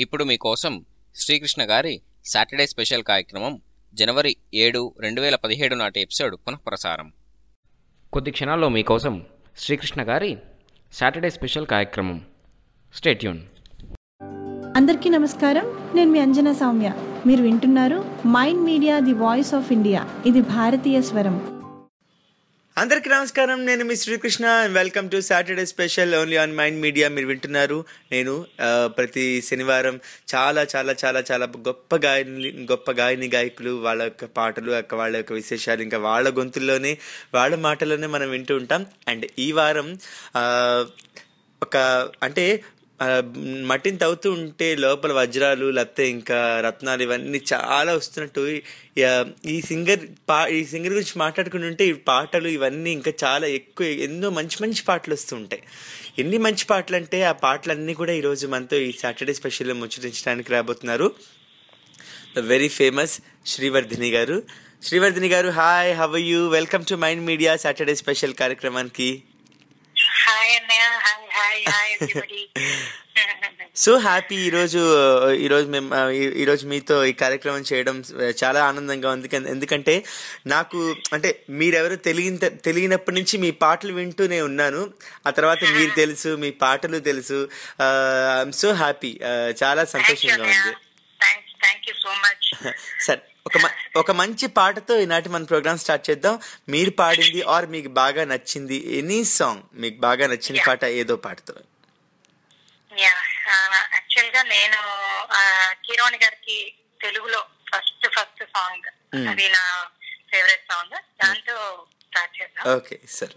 ఇప్పుడు మీకోసం శ్రీకృష్ణ గారి సాటర్డే స్పెషల్ కార్యక్రమం జనవరి ఏడు రెండు వేల పదిహేడు నాటి ఎపిసోడ్ పునఃప్రసారం కొద్ది క్షణాల్లో మీకోసం శ్రీకృష్ణ గారి సాటర్డే స్పెషల్ కార్యక్రమం స్టేట్యూన్ అందరికీ నమస్కారం నేను మీ అంజనా సౌమ్య మీరు వింటున్నారు Mind Media the voice of India ఇది భారతీయ స్వరం అందరికీ నమస్కారం నేను మీ Srikrishna welcome to Saturday special only on Mind Media మీరు వింటున్నారు నేను ఆ, ప్రతి శనివారం చాలా చాలా చాలా చాలా గొప్ప గాయని గొప్ప గాయని గాయకులు వాళ్ళ యొక్క పాటలు యొక్క వాళ్ళ యొక్క విశేషాలు ఇంకా వాళ్ళ గొంతుల్లోనే వాళ్ళ మాటల్లోనే మనం వింటూ ఉంటాం అండ్ ఈ వారం ఆ, ఒక అంటే ఆ, మట్టిని తవ్వుతూ ఉంటే లోపల వజ్రాలు లేకపోతే ఇంకా రత్నాలు ఇవన్నీ చాలా వస్తున్నట్టు ఈ- ఈ సింగర్ పా ఈ సింగర్ గురించి మాట్లాడుకుని ఉంటే ఈ పాటలు ఇవన్నీ ఇంకా చాలా ఎక్కువ ఎన్నో మంచి మంచి పాటలు వస్తూ ఉంటాయి ఎన్ని మంచి పాటలు అంటే ఆ పాటలన్నీ కూడా ఈరోజు మనతో ఈ సాటర్డే స్పెషల్లో ముచ్చటించడానికి రాబోతున్నారు ద వెరీ ఫేమస్ శ్రీవర్ధిని గారు శ్రీవర్ధిని గారు hi how you welcome to Mind Media Saturday special కార్యక్రమానికి హాయ్ అన్నయ్య hi hi hi everybody so happy ఈరోజు ఈరోజు మేము ఆ, ఈ- ఈరోజు మీతో ఈ కార్యక్రమం చేయడం చాలా ఆనందంగా ఉంది కన్- ఎందుకంటే నాకు అంటే మీరెవరో తెలియని తెలియనప్పటి నుంచి మీ పాటలు వింటూనే ఉన్నాను ఆ తర్వాత మీరు తెలుసు మీ పాటలు తెలుసు ఐఎమ్ సో హ్యాపీ చాలా సంతోషంగా ఉంది thanks thank you so much సరే ఒక మ- ఒక మంచి పాటతో ఈనాటి మన ప్రోగ్రామ్ స్టార్ట్ చేద్దాం మీరు పాడింది ఆర్ మీకు బాగా నచ్చింది ఎనీ సాంగ్ మీకు బాగా నచ్చిన పాట ఏదో పాటతో యా యాక్చువల్ గా నేను ఆ, కీరవాణి గారికి తెలుగులో ఫస్ట్ ఫస్ట్ సాంగ్ Hmm. అది నా ఫేవరెట్ సాంగ్ దాంతో స్టార్ట్ చేద్దాం ఓకే సరే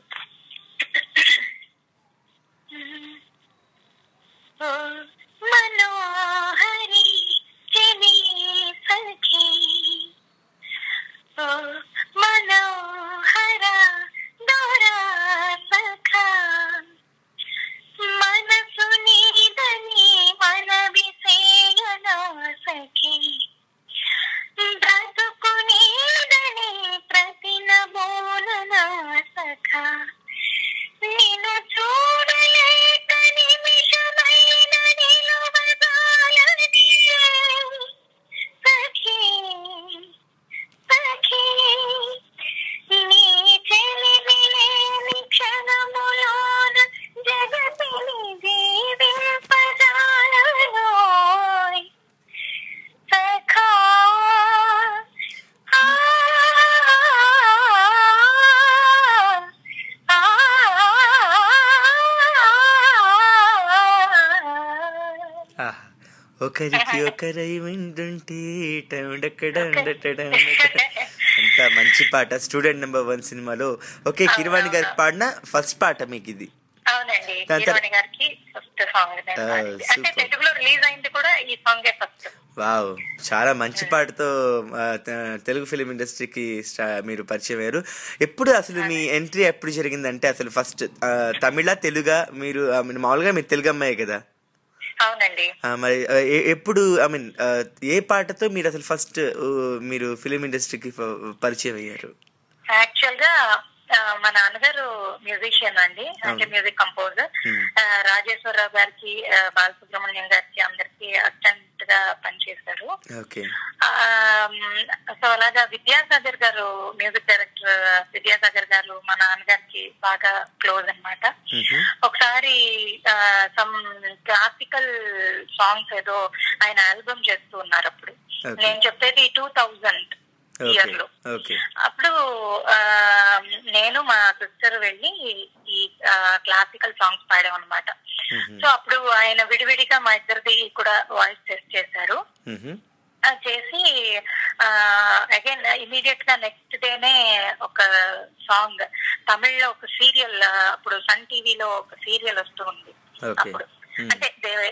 ఓ మనోహరి చెలి సఖి ఓ మనోహర దోరా సఖా మనసు నీదని మనవిసేయన సఖి బ్రతుకు నీదని ప్రతిన బోలన సఖా నిన్ను చూడలేక నిమిషమైన నిలువదాలని సఖీ సఖీ నీ చెలిమి లేని క్షణములోన జగతిని జీవింపజాలనోయ్ సఖా ఆ ఆ ఆహా. ఒకరికి ఒకరై వింటుంటే టండక్కడ అంత మంచి పాట స్టూడెంట్ నెంబర్ వన్ సినిమాలో ఓకే కిరవాణి గారి పాడిన ఫస్ట్ పాట మీకు ఇది అవునండి దాని తర్వా- కీరవాణి గారికి ఫస్ట్ సాంగ్ నేను ఆ, పాడింది. అంటే super. తెలుగులో రిలీజ్ అయింది కూడా ఈ సాంగే ఫస్ట్ వావ్ చాలా మంచి పాటతో ఆ, త- తెలుగు ఫిలిం ఇండస్ట్రీకి స్టా- మీరు పరిచయం అయ్యారు ఎప్పుడు అసలు మీ ఎంట్రీ ఎప్పుడు జరిగిందంటే అసలు ఫస్ట్ తమిళ తెలుగా మీరు I mean, మామూలుగా మీరు తెలుగు అమ్మాయి కదా అవునండి ఆ, మరి ఆ, ఎ- ఎప్పుడు ఐ మీన్ ఏ పాటతో మీరు అసలు ఫస్ట్ మీరు ఫిలిం ఇండస్ట్రీకి ప- పరిచయం అయ్యారు యాక్చువల్ గా ఆ, మా నాన్నగారు మ్యూజిషియన్ అండి అంటే మ్యూజిక్ కంపోజర్ Hmm. రాజేశ్వరరావు గారికి ఆ, బాలసుబ్రహ్మణ్యం గారికి అందరికి అసిస్టెంట్ గా పనిచేశారు ఓకే సో అలాగా విద్యాసాగర్ గారు మ్యూజిక్ డైరెక్టర్ విద్యాసాగర్ గారు మా నాన్నగారికి బాగా క్లోజ్ అన్నమాట ఒకసారి సమ్ క్లాసికల్ సాంగ్స్ ఏదో ఆయన ఆల్బమ్ చేస్తూ ఉన్నారు అప్పుడు Okay. నేను చెప్పేది టూ థౌజండ్ ఓకే ఇయర్ లో ఓకే అప్పుడు ఆ, నేను మా సిస్టర్ వెళ్ళి ఈ క్లాసికల్ సాంగ్స్ పాడాం అనమాట సో అప్పుడు ఆయన విడివిడిగా మా ఇద్దరిది కూడా వాయిస్ టెస్ట్ చేశారు ఆ, చేసి అగైన్ ఇమీడియట్ గా నెక్స్ట్ డేనే ఒక సాంగ్ తమిళ్లో ఒక సీరియల్ అప్పుడు సన్ టీవీలో ఒక సీరియల్ వస్తూ ఉంది Okay. అప్పుడు Hmm. అంటే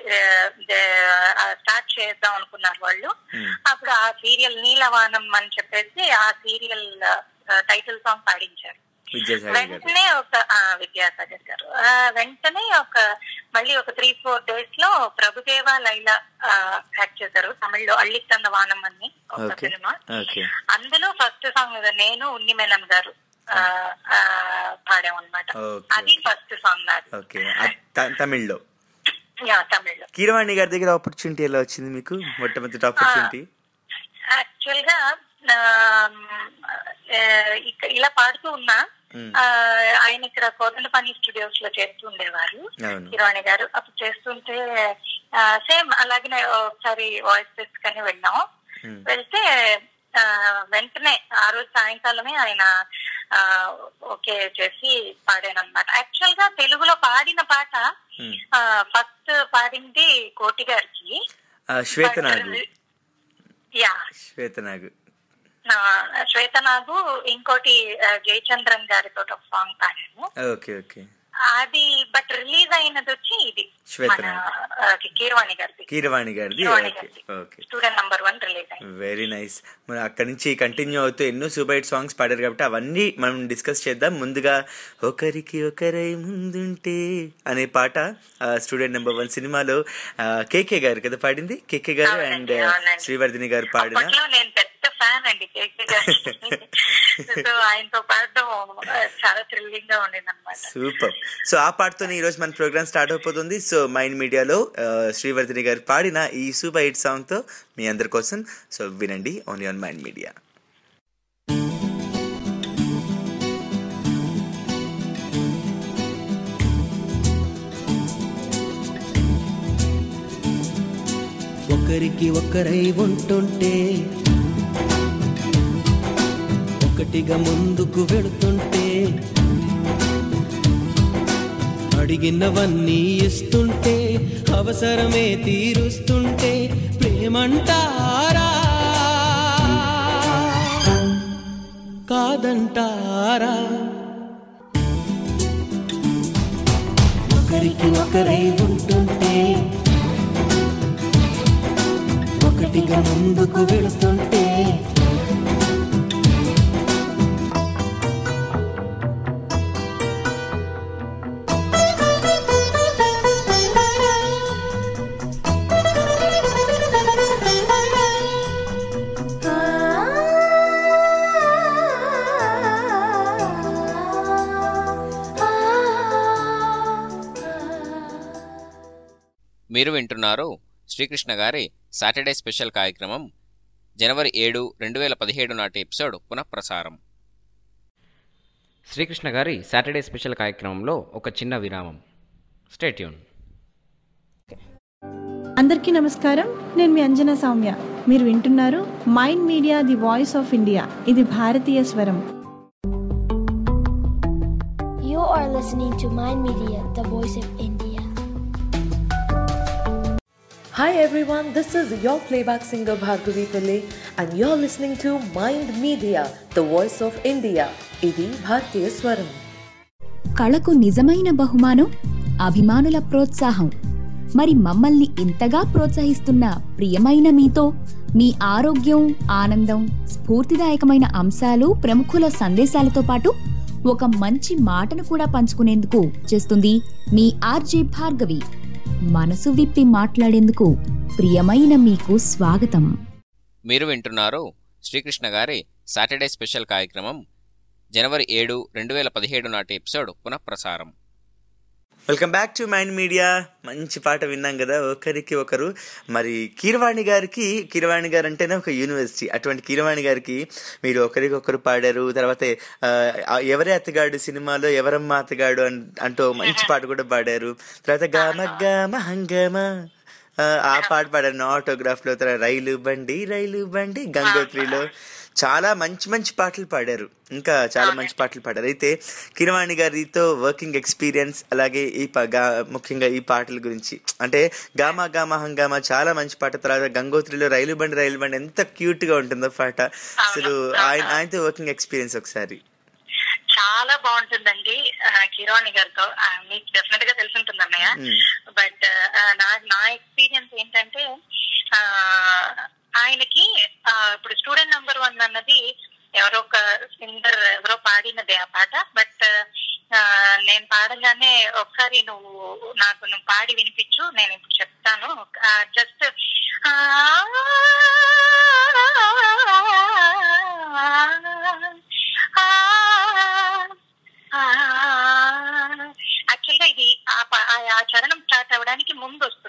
స్టార్ట్ చేద్దాం అనుకున్నారు వాళ్ళు Hmm. అప్పుడు ఆ సీరియల్ నీలవానం అని చెప్పేసి ఆ సీరియల్ టైటిల్ సాంగ్ పాడించారు విద్యాసాగర్ గారు వెంటనే ఒక ఆ, విద్యాసాగర్ గారు ఆ, వెంటనే ఒక మళ్ళీ ఒక త్రీ ఫోర్ డేస్ లో ప్రభుదేవ లైలా యాక్ట్ చేశారు తమిళ్లో అల్లిత్తన్న వానం అని ఒక ఓకే సినిమా ఓకే అందులో ఫస్ట్ సాంగ్ నేను ఉన్ని మేనన్ గారు ఆ, పాడాం అనమాట Okay, అది okay. ఫస్ట్ సాంగ్ నాది ఓకే తమిళ్లో యా తమిళ్ కీరవాణి గారి దగ్గర ఆపర్చునిటీ ఎలా వచ్చింది మీకు మొట్టమొదటి ఆపర్చునిటీ యాక్చువల్ గా ఆ, ఆ, ఇక- ఇలా పాడుతూ ఉన్నా మ్మ్. ఆ, ఆయన ఇక్కడ కోదండపాని స్టూడియోస్ లో చేస్తూ ఉండేవారు అవును కిరవాణి గారు అప్పుడు చేస్తుంటే సేమ్ అలాగనే ఒకసారి వాయిస్ టెస్ట్ కని వెళ్ళాం మ్మ్. వెళ్తే ఆ, వెంటనే ఆ రోజు సాయంకాలమే ఆయన ఆ, ఓకే చేసి పాడాను అనమాట యాక్చువల్ గా తెలుగులో పాడిన పాట మ్మ్. ఫస్ట్ పాడింది కోటి గారికి ఆ, శ్వేతనాగు యా శ్వేతనాగు నా శ్వేతనాగు ఇంకోటి ఆ, జయచంద్రన్ గారితో ఒక సాంగ్ పాడాను ఓకే ఓకే అది బట్ రిలీజ్ అయినది వచ్చి ఇది మన శ్వేతనాగు ఆ, కీరవాణి గారిది కీరవాణి గారిది కీరవాణి ఓకే గారిది okay student number one release అయింది వెరీ నైస్ మరి అక్కడి నుంచి కంటిన్యూ అవుతూ ఎన్నో సూపర్ హిట్ సాంగ్స్ పాడారు కాబట్టి అవన్నీ మనం డిస్కస్ చేద్దాం ముందుగా ఒకరికి ఒకరై ముందుంటే అనే పాట స్టూడెంట్ నెంబర్ వన్ సినిమాలో కేకే గారు కదా పాడింది కేకే గారు అండ్ అవునండి, అవునండి. శ్రీవర్ధిని గారు పాడిన అప్పట్లో నేను పెద్ద ఫ్యాన్ అండి కేకే గారి సో ఆయనతో పాడడం ఆ, చాలా థ్రిల్లింగ్ గా ఉండేది అనమాట సూపర్ సో ఆ పాటతోనే ఈ రోజు మన ప్రోగ్రామ్ స్టార్ట్ అయిపోతుంది సో మైండ్ మీడియాలో ఆ, శ్రీవర్ధిని గారు పాడిన ఈ సూపర్ హిట్ సాంగ్ తో మీ అందరి కోసం సో వినండి ఓన్లీ ఆన్ మైండ్ మీడియా ఒకరికి ఒకరై ఉంటుంటే ఒకటిగా ముందుకు వెళుతుంటే అడిగినవన్నీ ఇస్తుంటే అవసరమే తీరుస్తుంటే ప్రేమంటారా కాదంటారా ఒకరికి ఒకరై ఉంటుంటే ఒకటిగా ముందుకు వెళుతుంటే మీరు వింటున్నారు శ్రీకృష్ణ గారి సాటర్డే స్పెషల్ కార్యక్రమం జనవరి ఏడు రెండు వేల పదిహేడు నాటి ఎపిసోడ్ పునఃప్రసారం శ్రీకృష్ణ గారి సాటర్డే స్పెషల్ కార్యక్రమంలో ఒక చిన్న విరామం స్టేట్యూన్ అందరికీ నమస్కారం నేను మీ అంజనా సౌమ్య మీరు వింటున్నారు Mind Media the voice of India ఇది భారతీయ స్వరం You are listening to Mind Media, the voice of India. Hi everyone, this is your playback singer Bhargavi Pillai and you're listening to Mind Media, the voice of India. ఇది భారతీయ స్వరం కళకు నిజమైన బహుమానం అభిమానుల ప్రోత్సాహం మరి మమ్మల్ని ఇంతగా ప్రోత్సహిస్తున్న ప్రియమైన మీతో మీ ఆరోగ్యం ఆనందం స్ఫూర్తిదాయకమైన అంశాలు ప్రముఖుల సందేశాలతో పాటు ఒక మంచి మాటను కూడా పంచుకునేందుకు చేస్తుంది మీ ఆర్జే భార్గవి మనసు విప్పి మాట్లాడేందుకు ప్రియమైన మీకు స్వాగతం మీరు వింటున్నారు శ్రీకృష్ణ గారి సాటర్డే స్పెషల్ కార్యక్రమం జనవరి ఏడు రెండు వేల పదిహేడు నాటి ఎపిసోడ్ పునఃప్రసారం welcome back to Mind Media మంచి పాట విన్నాం కదా ఒకరికి ఒకరు మరి కీరవాణి గారికి కీరవాణి గారు అంటేనే ఒక యూనివర్సిటీ అటువంటి కీరవాణి గారికి మీరు ఒకరికొకరు పాడారు తర్వాత ఆ, ఎవరే అత్తగాడు సినిమాలో ఎవరమ్మ అత్తగాడు అన్- అంటూ మంచి పాట కూడా పాడారు తర్వాత గామ గామ హంగమ ఆ, ఆ పాట పాడారు ఆటోగ్రాఫ్ లో తర్వాత రైలు బండి రైలు బండి గంగోత్రిలో చాలా మంచి మంచి పాటలు పాడారు ఇంకా చాలా మంచి పాటలు పాడారు అయితే కిరవాణి గారితో వర్కింగ్ ఎక్స్పీరియన్స్ అలాగే ఈ ప- గా- ముఖ్యంగా ఈ పాటల గురించి అంటే గామా గామా హంగామా చాలా మంచి పాట తర్వాత గంగోత్రిలో రైలు బండి రైలు బండి ఎంత క్యూట్ గా ఉంటుందో పాట అసలు ఆయన ఆయనతో వర్కింగ్ ఎక్స్పీరియన్స్ ఒకసారి చాలా బాగుంటుందండి ఆ, కిరోణి గారితో ఆ, మీకు డెఫినెట్ గా తెలిసి ఉంటుంది అన్నయ్య మ్మ్. బట్ నా నా ఎక్స్పీరియన్స్ ఏంటంటే ఆ, ఆయనకి ఆ, ఇప్పుడు స్టూడెంట్ నంబర్ వన్ అన్నది ఎవరో ఒక సింగర్ ఎవరో పాడినదే ఆ పాట బట్ నేను పాడగానే ఒకసారి నువ్వు నాకు నువ్వు పాడి వినిపించు నేను ఇప్పుడు చెప్తాను జస్ట్ యాక్చువల్ గా ఇది ఆ ప- ఆ- ఆ చరణం స్టార్ట్ అవ్వడానికి ముందు వస్తుంది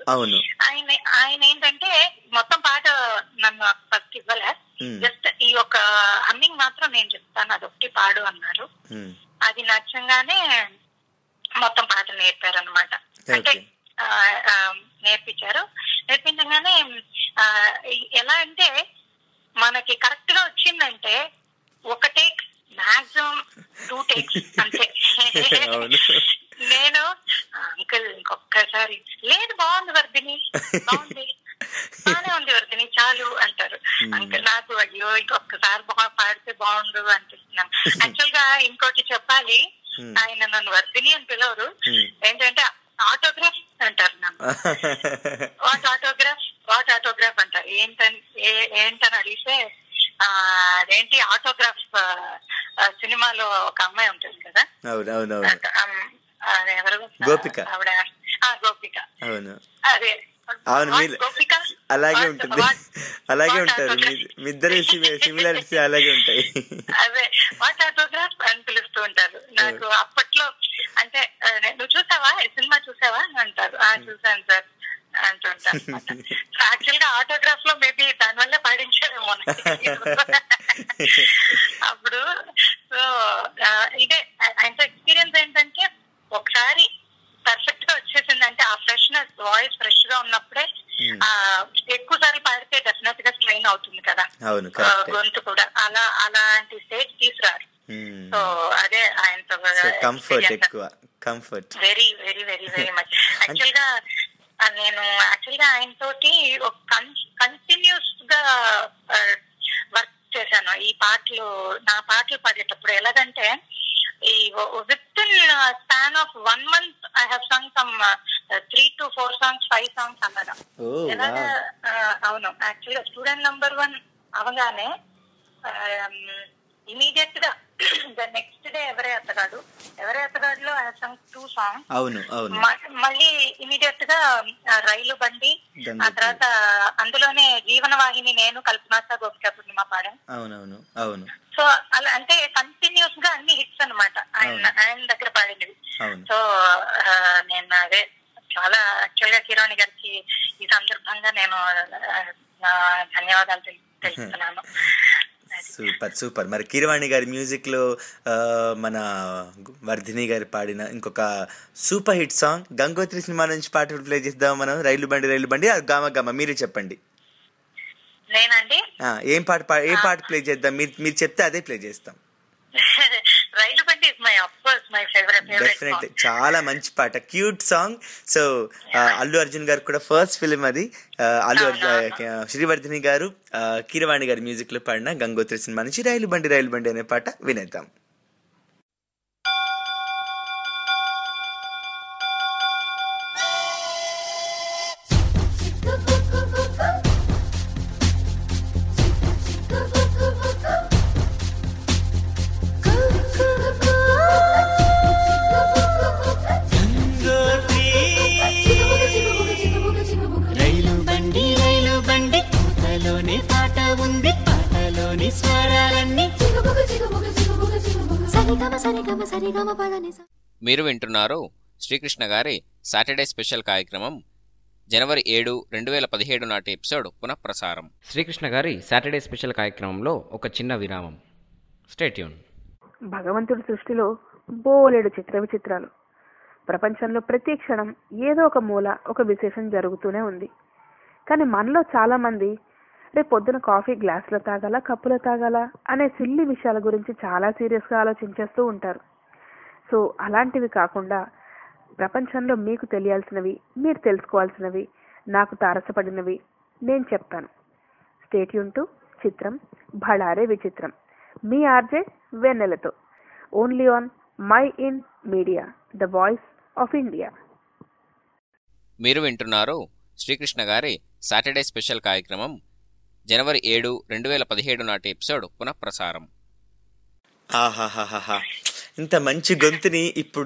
అవును ఆయన ఆయన ఏంటంటే మొత్తం పాట నన్ను ఫస్ట్ ఇవ్వలే Hmm. జస్ట్ ఈ ఒక హమ్మింగ్ మాత్రం నేను చెప్తాను అదొకటి పాడు అన్నారు ఉమ్, అది నచ్చంగానే మొత్తం పాట నేర్పారు అనమాట అంటే Okay. ఆ, ఆ, నేర్పించారు నేర్పించగానే ఆ, ఎలా అంటే మనకి కరెక్ట్ గా వచ్చిందంటే ఒక టేక్ మాక్సిమం టూ టేక్స్ అంతే అవును. నేను అంకుల్ ఇంకొక్కసారి లేదు బాగుంది వర్ధిని బాగుంది బాగానే ఉంది వర్ధిని చాలు అంటారు అంకుల్ నాకు అయ్యో ఇంకొకసారి బాగా పాడితే బాగుండు అనిపిస్తున్నాను యాక్చువల్ గా ఇంకోటి చెప్పాలి Hmm. ఆయన నన్ను వర్ధిని అని పిలవరు Hmm. ఏంటంటే ఆటోగ్రాఫ్ అంటారు నన్ను వాట్ ఆటోగ్రాఫ్ వాట్ ఆటోగ్రాఫ్ అంటారు ఏంటని ఏ- ఏంటని అడిగితే ఆ, అదేంటి ఆటోగ్రాఫ్ ఆ, ఆ, సినిమాలో ఒక అమ్మాయి ఉంటుంది కదా అవును అవును అవును అమ్, అది ఎవరు గోపిక. ఆవిడ ఆ, గోపిక అవును అదే అవును What, మీరు గోపిక అలాగే What- ఉంటుంది what- అలాగే what ఉంటారు autograph? మీ- మీ ఇద్దరు సిమిలారిటీస్ అలాగే ఉంటాయి అదే వాట్ ఆటోగ్రాఫ్ అని పిలుస్తూ ఉంటారు నాకు అప్పట్లో అంటే ఆ, నువ్వు చూసావా ఈ సినిమా చూసావా అని అంటారు ఆ చూసాను సార్ అంటుంటారు యాక్చువల్ గా ఆటోగ్రాఫ్ లో మేబీ దాని వల్ల పాడించారేమో నాకు తెలీదు. అప్పుడు సో ఇదే అంటే ఎక్స్పీరియన్స్ ఏంటంటే ఒకసారి పర్ఫెక్ట్ గా వచ్చేసిందంటే ఆ ఫ్రెష్నెస్ వాయిస్ ఫ్రెష్ గా ఉన్నప్పుడే ఆ ఎక్కువ సార్లు పాడితే డెఫినెట్ గా స్ట్రెయిన్ అవుతుంది కదా అవును ఆ, కరెక్ట్ గొంతు కూడా అలా అలాంటి స్టేజ్ తీసుకురారు సో అదే ఆయనతో సో కంఫర్ట్ ఎక్కువ comfort very very very very much actual గా ఆ, నేను యాక్చువల్ గా ఆయన తోటి ఒక కంటిన్యూస్ గా వర్క్ చేశాను ఈ పాటలు నా పాటలు పాడేటప్పుడు ఎలాగంటే ఈ with in span of one month I have song some three two four songs five songs అన్నదా ఓ ఎలాగా ఆ, అవును యాక్చువల్ గా స్టూడెంట్ నంబర్ వన్ అవగానే ఇమీడియట్ గా ద నెక్స్ట్ డే ఎవరే అత్తగాడు ఎవరే అత్తగాడులో ఐ సంగ్ టూ సాంగ్ అవును అవును మళ్ళీ ఇమీడియట్ గా ఆ, రైలు బండి గంగోత్రి. ఆ తర్వాత అందులోనే జీవన వాహిని నేను కల్పనాథ గోపిక పూర్ణిమ పాడాను అవునవును అవును సో అలా అంటే కంటిన్యూస్ గా అన్ని హిట్స్ అన్నమాట ఆయన ఆయన దగ్గర పాడినవి అవును సో ఆ, నేను అదే చాలా యాక్చువల్ గా కిరణి గారికి ఈ సందర్భంగా నేను ఆ, నా ధన్యవాదాలు తెలు- తెలుపుతున్నాను సూపర్ సూపర్ మరి కీరవాణి గారి మ్యూజిక్ లో ఆ, మన వర్ధిని గారి పాడిన ఇంకొక super hit song Gangotri cinema నుంచి పాట ప్లే చేద్దాం మనం రైలు బండి రైలు బండి అది గామ గామ మీరే చెప్పండి నేనండి ఆ, ఏం పాట పా- ఏ పాట ప్లే చేద్దాం మీరు మీరు చెప్తే అదే ప్లే చేస్తాం రైలు బండి is my of course my favourite definite favourite చాలా మంచి పాట cute song so Allu Arjun గారు కూడా ఫస్ట్ ఫిలిం అది ఆ, అల్లు అర్జున్ శ్రీవర్ధిని గారు ఆ, కీరవాణి గారి మ్యూజిక్ లో పాడిన గంగోత్రి సినిమా నుంచి రైలు బండి రైలు బండి అనే పాట వినేద్దాం రైలు బండి రైలు బండి పాటలోనే పాట ఉంది పాటలోని స్వరాలన్నీ సరిగమ సరిగమ సరిగమ పదని మీరు వింటున్నారు శ్రీకృష్ణ గారి సాటర్డే స్పెషల్ కార్యక్రమం జనవరి ఏడు రెండు వేల పదిహేడు నాటి ఎపిసోడ్ పునఃప్రసారం శ్రీకృష్ణ గారి సాటర్డే స్పెషల్ కార్యక్రమంలో ఒక చిన్న విరామం స్టేట్యూన్ భగవంతుడి సృష్టిలో బోలెడు చిత్ర విచిత్రాలు ప్రపంచంలో ప్రతి క్షణం ఏదో ఒక మూల ఒక విశేషం జరుగుతూనే ఉంది కానీ మనలో చాలా మంది రేపు పొద్దున కాఫీ గ్లాసులో తాగాల కప్పులో తాగాల అనే సిల్లి విషయాల గురించి చాలా సీరియస్గా ఆలోచించేస్తూ ఉంటారు సో అలాంటివి కాకుండా ప్రపంచంలో మీకు తెలియాల్సినవి మీరు తెలుసుకోవాల్సినవి నాకు తారసపడినవి నేను చెప్తాను స్టేట్యూన్ టు చిత్రం భళారే విచిత్రం మీ ఆర్జే వెన్నెలతో only on my in Media the voice of India మీరు వింటున్నారు శ్రీకృష్ణ గారి సాటర్డే స్పెషల్ కార్యక్రమం జనవరి ఏడు రెండు వేల పదిహేడు నాటి ఎపిసోడ్ పునఃప్రసారం ఆహాహాహా ఇంత మంచి గొంతుని ఇప్పుడు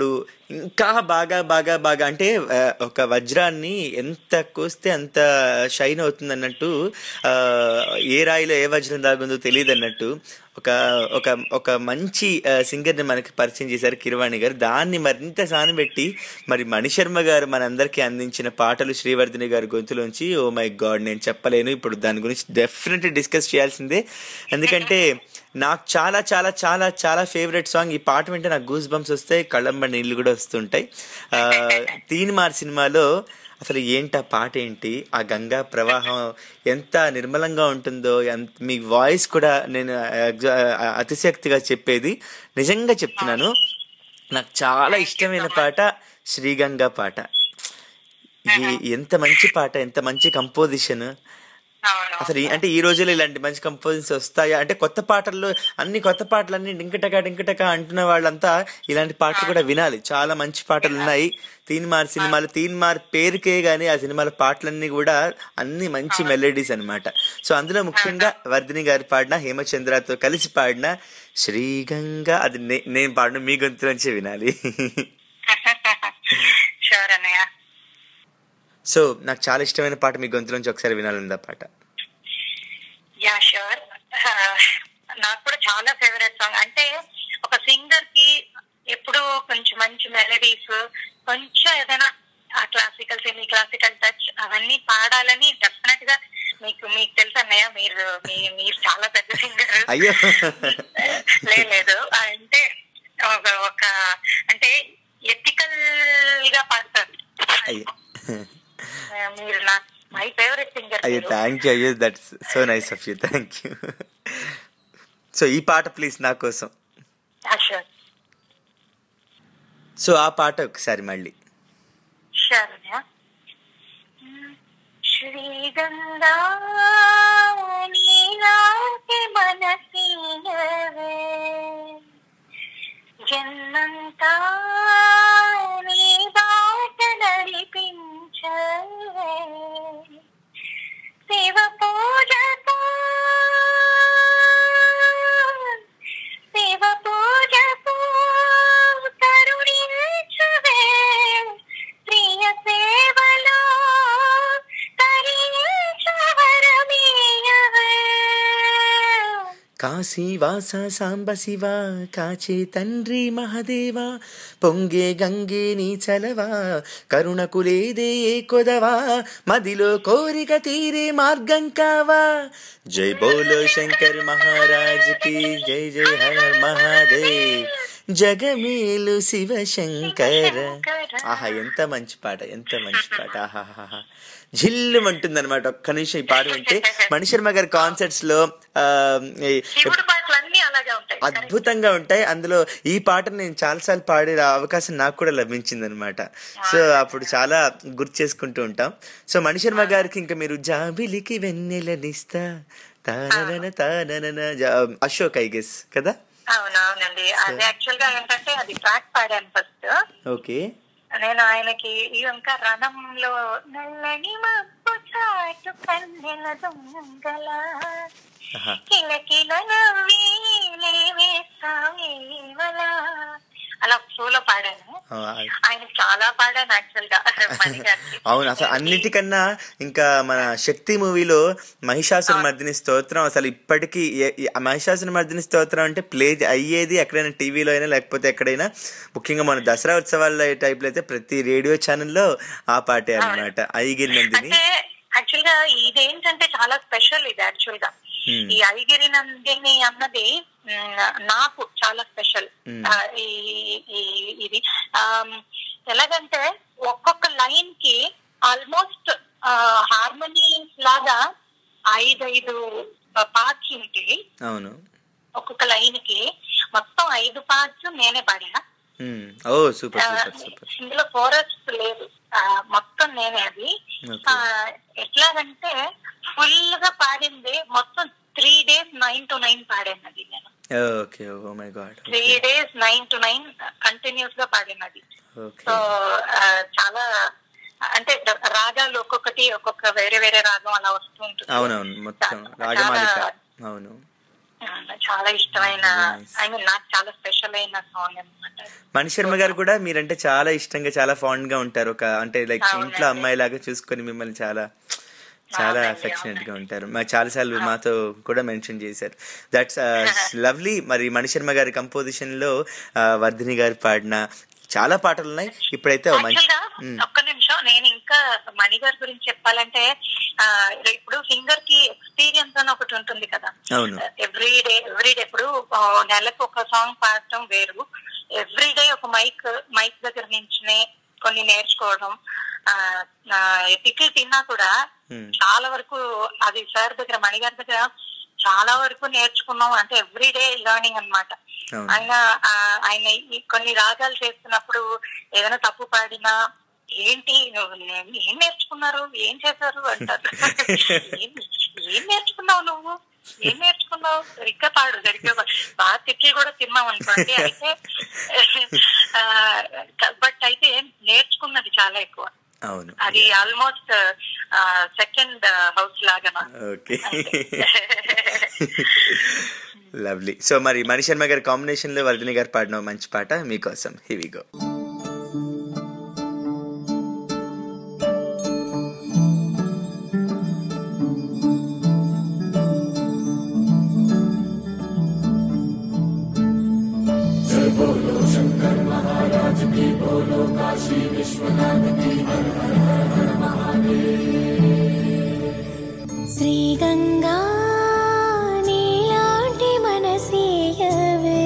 ఇంకా బాగా బాగా బాగా అంటే ఆ, ఒక వజ్రాన్ని ఎంత కోస్తే అంత షైన్ అవుతుంది అన్నట్టు ఆ, ఏ రాయిలో ఏ వజ్రం దాగుందో తెలియదు అన్నట్టు ఒక ఒక ఒక మంచి ఆ, సింగర్ని మనకి పరిచయం చేశారు కిరవాణి గారు దాన్ని మరింత సానబెట్టి మరి మణిశర్మ గారు మనందరికీ అందించిన పాటలు శ్రీవర్ధిని గారి గొంతులోంచి ఓ మై గాడ్ నేను చెప్పలేను ఇప్పుడు దాని గురించి డెఫినెట్లీ డిస్కస్ చేయాల్సిందే ఎందుకంటే నాకు చాలా చాలా చాలా చాలా ఫేవరెట్ సాంగ్ ఈ పాట వింటే నాకు గూస్ బంప్స్ వస్తాయి కళ్ళంబ నీళ్ళు కూడా వస్తుంటాయి ఆ, తీన్మార్ సినిమాలో అసలు ఏంటి ఆ పాట ఏంటి ఆ గంగా ప్రవాహం ఎంత నిర్మలంగా ఉంటుందో ఎంత మీ వాయిస్ కూడా నేను ఎగ్జా- అతిశక్తిగా చెప్పేది నిజంగా చెప్తున్నాను నాకు చాలా ఇష్టమైన పాట శ్రీగంగా పాట ఏ- ఎంత మంచి పాట ఎంత మంచి కంపోజిషన్ అసలు ఈ- అంటే ఈ రోజుల్లో ఇలాంటి మంచి కంపోజిషన్స్ వస్తాయా అంటే కొత్త పాటల్లో అన్ని కొత్త పాటలన్నీ డింకటక డింకటక అంటున్న వాళ్ళంతా ఇలాంటి పాటలు కూడా వినాలి చాలా మంచి పాటలు ఉన్నాయి తీన్మార్ సినిమాలు తీన్మార్ పేరుకే గానీ ఆ సినిమాల పాటలన్నీ కూడా అన్ని మంచి మెలోడీస్ అన్నమాట సో అందులో ముఖ్యంగా వర్ధిని గారు పాడిన హేమచంద్రతో కలిసి పాడిన శ్రీగంగా అది నే- నేను పాడిన మీ గొంతు నుంచే వినాలి షూర్ అన్నయ్య సో నాకు చాలా ఇష్టమైన పాట మీ గొంతు నుంచి ఒకసారి వినాలంది ఆ పాట యా షూర్ నాకు కూడా చాలా ఫేవరెట్ సాంగ్ అంటే ఒక సింగర్ కి ఎప్పుడు కొంచెం మంచి మెలడీస్ కొంచెం ఏదైనా ఆ క్లాసికల్ సెమీ క్లాసికల్ టచ్ అవన్నీ పాడాలని డెఫినెట్ గా మీకు మీకు తెలుసు అన్నయ్య మీరు మీ- మీరు చాలా పెద్ద సింగర్ అయ్యో లేదు అంటే ఒక ఒక అంటే ఎథికల్ గా పాడతారు అయ్యో ఆ, మీరు నా మై ఫేవరెట్ సింగర్ అయ్యో థ్యాంక్ యూ అయ్యో that's so nice of you thank you so ఈ పాట ప్లీజ్ నా కోసం షూర్ సో ఆ పాట ఒకసారి మళ్ళీ శరణ్య శ్రీగంగా నీలాంటి మనసీనవే జన్మంతా నీ బాట నడిపించవే శివ పూజతో శివ పూజతో కరుణించువే ప్రియ సేవలో తరించు వరమీయవే కాశీవాస సాంబ శివ కాచే తండ్రి మహదేవా పొంగే గంగే నీ చలవా కరుణకు లేదే ఏ కొదవా మదిలో కోరిక తీరే మార్గం కావా జై బోలో శంకర్ మహారాజ్ కి జై జై హర మహాదేవ్ జగమేలు శివ శంకర ఆహా ఎంత మంచి పాట ఎంత మంచి పాట ఆహాహా జిల్లుమంటుంది అనమాట ఒక్క నిమిషం ఈ పాట వింటే మణిశర్మ గారి కాన్సర్ట్స్ లో ఆ, ఈ- శివుడు పాటలు అన్ని అలాగే ఉంటాయి అద్భుతంగా ఉంటాయి అందులో ఈ పాటను నేను చాలాసార్లు పాడే అవకాశం నాకు కూడా లభించింది అనమాట సో అప్పుడు చాలా గుర్తు చేసుకుంటూ ఉంటాం సో మణిశర్మ గారికి ఇంకా మీరు జాబిలికి వెన్నెలనిస్తా తానన తానన జా- అశోక్ ఐ గెస్ కదా అవునవునండి అది యాక్చువల్ గా ఏంటంటే అది ట్రాక్ పాడాను ఫస్ట్ ఓకే నేను ఆయనకి ఈ ఇంకా రణంలో నల్లని మబ్బు చాటు కన్నెల దొంగల ఆహా. కిలకిల నవ్వి లేవేస్తావేవలా అలా షోలో పాడాను ఆ, ఆయన చాలా పాడాను యాక్చువల్ గా మణి గారికి. అవును అసలు అన్నిటికన్నా ఇంకా మన శక్తి మూవీలో మహిషాసుర మర్దిని స్తోత్రం అసలు ఇప్పటికీ ఏ- ఈ మహిషాసుర మర్దిని స్తోత్రం అంటే ప్లే అయ్యేది ఎక్కడైనా టీవీలో అయినా లేకపోతే ఎక్కడైనా ముఖ్యంగా మన దసరా ఉత్సవాల టైప్లో అయితే ప్రతి రేడియో ఛానల్లో ఆ పాటే అన్నమాట ఐగిరి నందిని అంటే యాక్చువల్ గా ఇదేంటంటే చాలా స్పెషల్ ఇది యాక్చువల్ గా Hmm. ఈ ఐగిరి నందిని అన్నది మ్, నాకు చాలా స్పెషల్ Hmm. ఈ ఈ- ఇది ఆమ్, ఎలాగంటే ఒక్కొక్క లైన్ కి ఆల్మోస్ట్ హార్మోనీ లాగా ఐదైదు పార్ట్స్ ఉంటాయి అవును ఒక్కొక్క లైన్ కి మొత్తం ఐదు పార్ట్స్ నేనే పాడినా um. Oh super super super ఇందులో ఫోరెస్ట్ లేదు ఆ, మొత్తం నేనే అది Okay. ఆ, ఎట్లాగంటే ఫుల్ గా పాడింది మొత్తం three days nine to nine పాడాను అది నేను okay oh my God three days nine to nine continuous గా పాడినది ఓకే సో ఆ, చాలా అంటే ర- రాగాలు ఒక్కొక్కటి ఒక్కొక్క వేరే వేరే రాగం అలా వస్తూ ఉంటుంది అవునవును మొత్తం చాలా- రాగమాలిక చాలా- అవును చాలా ఇష్టమైన ఐ మీన్ నాకు చాలా స్పెషల్ అయిన సాంగ్ అనమాట మణి శర్మ గారు కూడా మీరంటే చాలా ఇష్టంగా చాలా ఫాండ్ గా ఉంటారు ఒక అంటే లైక్ ఇంట్లో అమ్మాయి లాగా చూసుకొని మిమ్మల్ని చాలా చాలా అఫెక్షనేట్ గా ఉంటారు మాకు చాలా సార్లు మాతో కూడా మెన్షన్ చేశారు దట్స్ లవ్లీ మరి మణి శర్మ గారి కంపోజిషన్ లో ఆ, వర్ధిని గారు పాడిన చాలా పాటలు ఉన్నాయి ఇప్పుడైతే ఓ మంచి యాక్చువల్ గా మ్, ఒక్క నిమిషం నేను ఇంకా మణి గారి గురించి చెప్పాలంటే ఆ, ఇప్పుడు సింగర్ కి ఎక్స్పీరియన్స్ అని ఒకటి ఉంటుంది కదా అవును ఎవ్రీ డే ఎవ్రీ డే ఇప్పుడు ఆ, నెలకు ఒక సాంగ్ పాడటం వేరు ఎవ్రీ డే ఒక మైక్ మైక్ దగ్గర నించునే కొన్ని నేర్చుకోవడం పిక్కిలు తిన్నా కూడా మ్, చాలా వరకు అది సార్ దగ్గర మణి గారి దగ్గర చాలా వరకు నేర్చుకున్నాం అంటే ఎవ్రీ డే లెర్నింగ్ అన్నమాట అవును ఆయన ఆ, ఆయన ఈ కొన్ని రాగాలు చేస్తున్నప్పుడు ఏదైనా తప్పు పాడినా ఏంటి నువ్వు నే- ఏం నేర్చుకున్నారు ఏం చేశారు అంటారు ఏం ఏం నేర్చుకున్నావు నువ్వు ఏం నేర్చుకున్నావు సరిగ్గా పాడు సరిగ్గా పాడు. బాగా తిట్లు కూడా తిన్నాం అనుకోండి అయితే బట్ అయితే నేర్చుకున్నది చాలా ఎక్కువ అవును అది ఆల్మోస్ట్ సెకండ్ హౌస్ లాగా నాకు. ఓకే లవ్లీ సో మరి మణి శర్మ గారి కాంబినేషన్ లో వర్ధిని గారు పాడిన ఓ మంచి పాట మీకోసం హివిగో శ్రీగంగా నీలాంటి మనసీయవే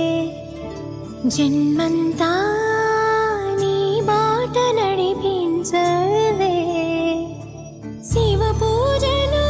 జన్మంతా నీ బాట నడిపించవే శివ పూజను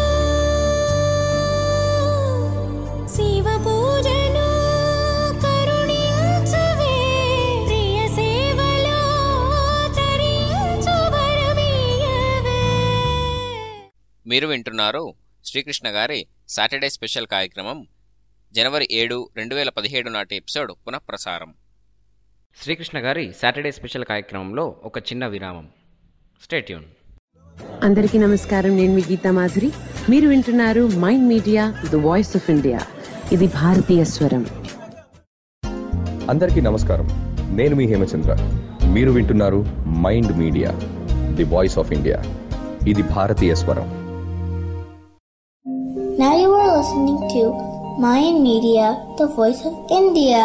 శివ పూజను కరుణించవే ప్రియ సేవలో తరించు వరమీయవే మీరు వింటున్నారు శ్రీకృష్ణ గారి సాటర్డే స్పెషల్ కార్యక్రమం జనవరి ఏడు రెండు వేల పదిహేడు నాటి ఎపిసోడ్ పునఃప్రసారం శ్రీకృష్ణ గారి సాటర్డే స్పెషల్ కార్యక్రమంలో ఒక చిన్న విరామం స్టేట్యూన్ అందరికీ నమస్కారం నేను మీ గీతా మాధురి మీరు వింటున్నారు Mind Media the voice of India ఇది భారతీయ స్వరం అందరికీ నమస్కారం నేను మీ హేమచంద్ర మీరు వింటున్నారు Mind Media the voice of India ఇది భారతీయ స్వరం Now you are listening to Mayan Media, the voice of India.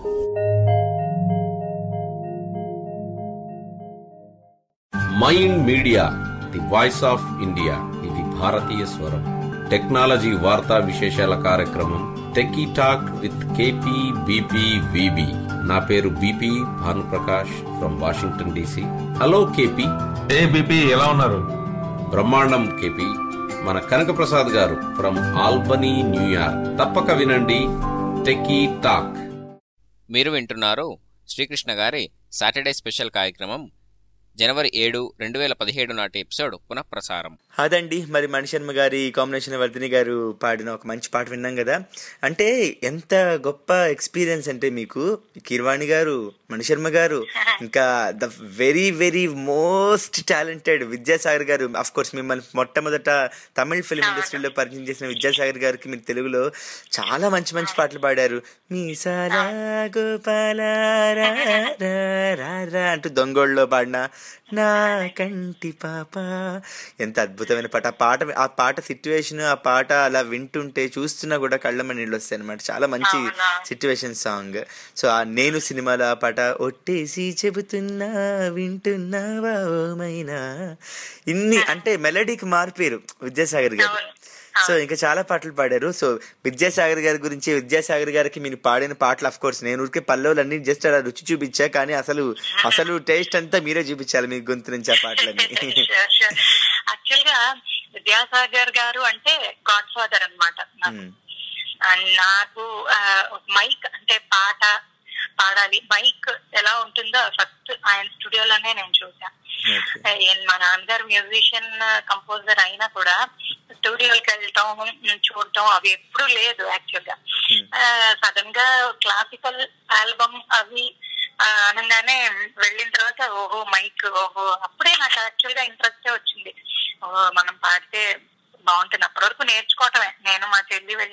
Mind Media the voice of India ఇది భారతీయ స్వరం టెక్నాలజీ వార్తా విశేషాల కార్యక్రమం techie talk with KP BP VB నా పేరు BP Bhanuprakash from Washington DC hello KP ఏ బీపీ ఎలా ఉన్నారు బ్రహ్మాండం కేపీ మన కనక ప్రసాద్ గారు ఫ్రమ్ ఆల్బనీ న్యూయార్క్ తప్పక వినండి టెకీ టాక్ మీరు వింటున్నారు శ్రీకృష్ణ గారి సాటర్డే స్పెషల్ కార్యక్రమం జనవరి ఏడు రెండు వేల పదిహేడు నాటి ఎపిసోడ్ పునఃప్రసారం అదండి మరి మణి శర్మ గారి కాంబినేషన్ వర్ధిని గారు పాడిన ఒక మంచి పాట విన్నాం కదా అంటే ఎంత గొప్ప ఎక్స్పీరియన్స్ అంటే మీకు కీర్వాణి గారు మణి శర్మ గారు ఇంకా the very very most talented Vidyasagar గారు అఫ్ కోర్స్ మిమ్మల్ని మొట్టమొదట తమిళ ఫిల్మ్ ఇండస్ట్రీలో పరిచయం చేసిన విద్యాసాగర్ గారికి మీరు తెలుగులో చాలా మంచి మంచి పాటలు పాడారు మీసాలా గోపాల రా రా రా రా అంటూ దొంగోళ్ళలో పాడిన నా కంటి పాప ఎంత అద్భుతమైన పాట ఆ పాట ఆ పాట సిట్యువేషన్ ఆ పాట అలా వింటుంటే చూస్తున్నా కూడా కళ్ళమ్మ నీళ్ళు వస్తాయి అనమాట చాలా మంచి సిట్యువేషన్ సాంగ్ సో ఆ నేను సినిమాలో ఆ పాట ఒట్టేసి చెబుతున్నా వింటున్నావా ఓమైనా ఇన్ని అంటే మెలడీకి మారిపోయారు విద్యాసాగర్ గారు సో ఇంకా చాలా పాటలు పాడారు సో విద్యాసాగర్ గారి గురించి విద్యాసాగర్ గారికి మీరు పాడిన పాటలు అఫ్ కోర్స్ నేను ఊరికే పల్లవులన్నీ జస్ట్ అలా రుచి చూపించా కానీ అసలు అసలు టేస్ట్ అంతా మీరే చూపించాలి మీ గొంతు నుంచి ఆ పాటలన్నీ యాక్చువల్ గా విద్యాసాగర్ గారు అంటే గాడ్ ఫాదర్ అనమాట నాకు మైక్ అంటే పాట పాడాలి మైక్ ఎలా ఉంటుందో ఫస్ట్ ఆయన స్టూడియోలోనే నేను చూసా ఏం మా నాన్నగారు మ్యూజిషియన్ కంపోజర్ అయినా కూడా స్టూడియోకి వెళ్ళటం చూడటం అవి ఎప్పుడూ లేదు యాక్చువల్ గా సడన్ గా క్లాసికల్ ఆల్బమ్ అవి ఆ, అనగానే వెళ్ళిన తర్వాత ఓహో మైక్ ఓహో అప్పుడే నాకు యాక్చువల్ గా ఇంట్రెస్ట్ వచ్చింది ఓహో మనం పాడితే బాగుంటుంది అప్పటి వరకు నేర్చుకోవటమే నేను మా చెల్లి వెళ్ళి నేర్చుకో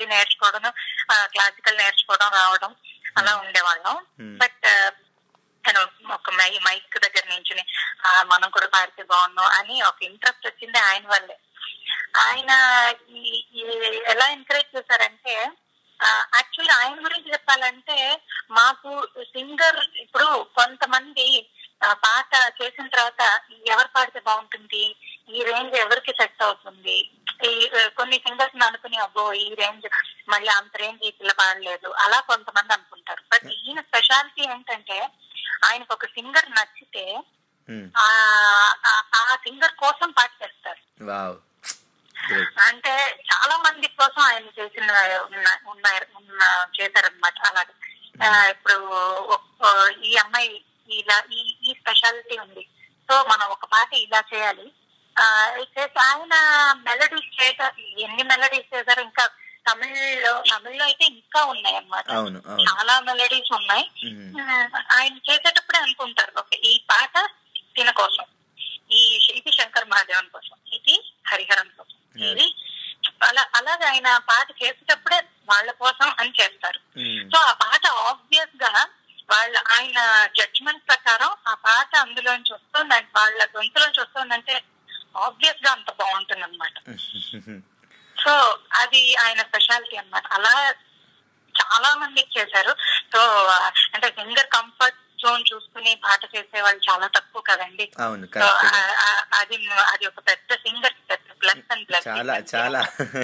నేర్చుకోవడం క్లాసికల్ నేర్చుకోవడం రావడం అలా ఉండేవాళ్ళం బట్ తను ఒక మై మైక్ దగ్గర నుంచి మనం కూడా పాడితే బాగున్నాం అని ఒక ఇంట్రెస్ట్ వచ్చింది ఆయన వల్లే ఆయన ఈ- ఈ ఎలా ఎంకరేజ్ చేశారంటే యాక్చువల్లీ ఆయన గురించి చెప్పాలంటే మాకు సింగర్ ఇప్పుడు కొంతమంది ఆ, పాట చేసిన తర్వాత ఎవరు పాడితే బాగుంటుంది ఈ రేంజ్ ఎవరికి సెట్ అవుతుంది ఈ ఆ, కొన్ని సింగర్స్ అనుకుని అబ్బో ఈ రేంజ్ మళ్ళీ అంత రేంజ్ ఈ పిల్ల పాడలేదు అలా కొంతమంది అనుకుంటారు బట్ ఈయన స్పెషాలిటీ ఏంటంటే ఆయనకు ఒక సింగర్ నచ్చితే ఆ ఆ- ఆ సింగర్ కోసం పాట చేస్తారు వావ్ అంటే చాలా మంది కోసం ఆయన చేసిన ఉన్న- ఉన్నాయి ఉన్న చేశారనమాట అలాగే ఆ, ఇప్పుడు ఒ- ఈ అమ్మాయి ఇలా ఈ ఈ స్పెషాలిటీ ఉంది సో మనం ఒక పాట ఇలా చేయాలి ఆ, చేసి ఆయన మెలడీస్ చేయటం ఎన్ని మెలడీస్ చేశారు ఇంకా తమిళ్లో తమిళ్లో అయితే ఇంకా ఉన్నాయి అన్నమాట అవును అవును చాలా మెలడీస్ ఉన్నాయి మ్మ్. ఆ, ఆయన చేసేటప్పుడే అనుకుంటారు ఓకే ఈ పాట తిన కోసం ఈ ఇది శంకర్ మహాదేవన్ కోసం ఇది హరిహరన్ కోసం ఇది అలా అలాగే ఆయన పాట చేసేటప్పుడే వాళ్ళ కోసం అని చేస్తారు సో ఆ పాట ఆబ్వియస్ గా వాళ్ళ ఆయన జడ్జ్మెంట్ ప్రకారం ఆ పాట అందులోంచి వస్తుందంటే వాళ్ళ గొంతులోంచి వస్తుందంటే ఆబ్వియస్ గా అంత బాగుంటుంది అనమాట సో అది ఆయన స్పెషాలిటీ అన్నమాట అలా చాలా మందికి చేశారు సో ఆ, అంటే సింగర్ కంఫర్ట్ జోన్ చూసుకుని పాట చేసే వాళ్ళు చాలా తక్కువ కదండి అవును సో కరెక్ట్ ఆ- ఆ- అది అది ఒక పెద్ద సింగర్ పెద్ద ప్లస్ అండ్ ప్లస్ చాలా చాలా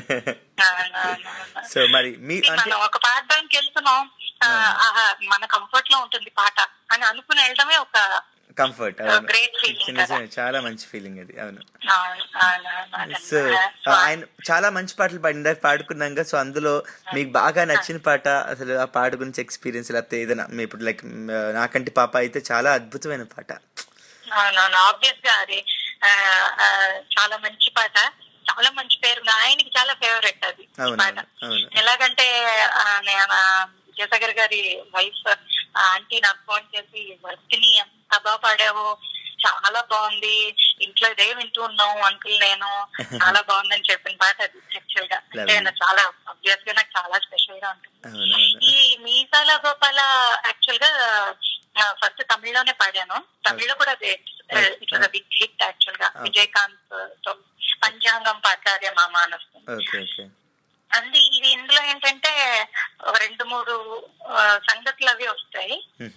సో మరి మీ అంటే మనం ఒక పాడడానికి వెళ్తున్నాం ఆ, ఆహా, మన కంఫర్ట్ లో ఉంటుంది పాట అని అనుకుని వెళ్ళడమే ఒక కంఫర్ట్ అవును great feeling నిజమే, చాలా మంచి ఫీలింగ్ అది అవును ఆ, ఆ, ఆ, ఆ, సో ఆయన చాలా మంచి పాటలు పాడి ఇందాక పాడుకున్నాక సో అందులో మీకు బాగా నచ్చిన పాట అసలు ఆ పాట గురించి ఎక్స్పీరియన్స్ లేకపోతే ఏదైనా మీ ఇప్పుడు లైక్ నాకంటి పాప అయితే చాలా అద్భుతమైన పాట అవునవును ఆబ్వియస్ గా అది ఆ, ఆ, చాలా మంచి పాట చాలా మంచి పేరు ఉంది. ఆయనకి చాలా ఫేవరెట్ అది ఈ అవును పాట అవును అవును ఎలాగంటే ఆ, నేను ఆ, విజయసాగర్ గారి వైఫ్ ఆంటీ నాకు ఫోన్ చేసి వర్తిని ఎంత బాగా పాడావు చాలా బాగుంది ఇంట్లో ఇదే వింటూ ఉన్నావు అంకుల్ నేను చాలా బాగుందని చెప్పిన పాట అది యాక్చువల్ గా అంటే నాకు చాలా అబ్వియస్ గా నాకు చాలా స్పెషల్ గా ఉంటుంది అవును అవును ఈ మీసాల గోపాల యాక్చువల్ గా ఫస్ట్ తమిళ్లోనే పాడాను తమిళ్లో కూడా it was big hit actual గా విజయకాంత్ తో పంచాంగం పాట్లాడే మా మానస్ ఓకే ఓకే అంది ఇది ఇందులో ఏంటంటే ఒక రెండు మూడు ఆ, సంగతులు అవి వస్తాయి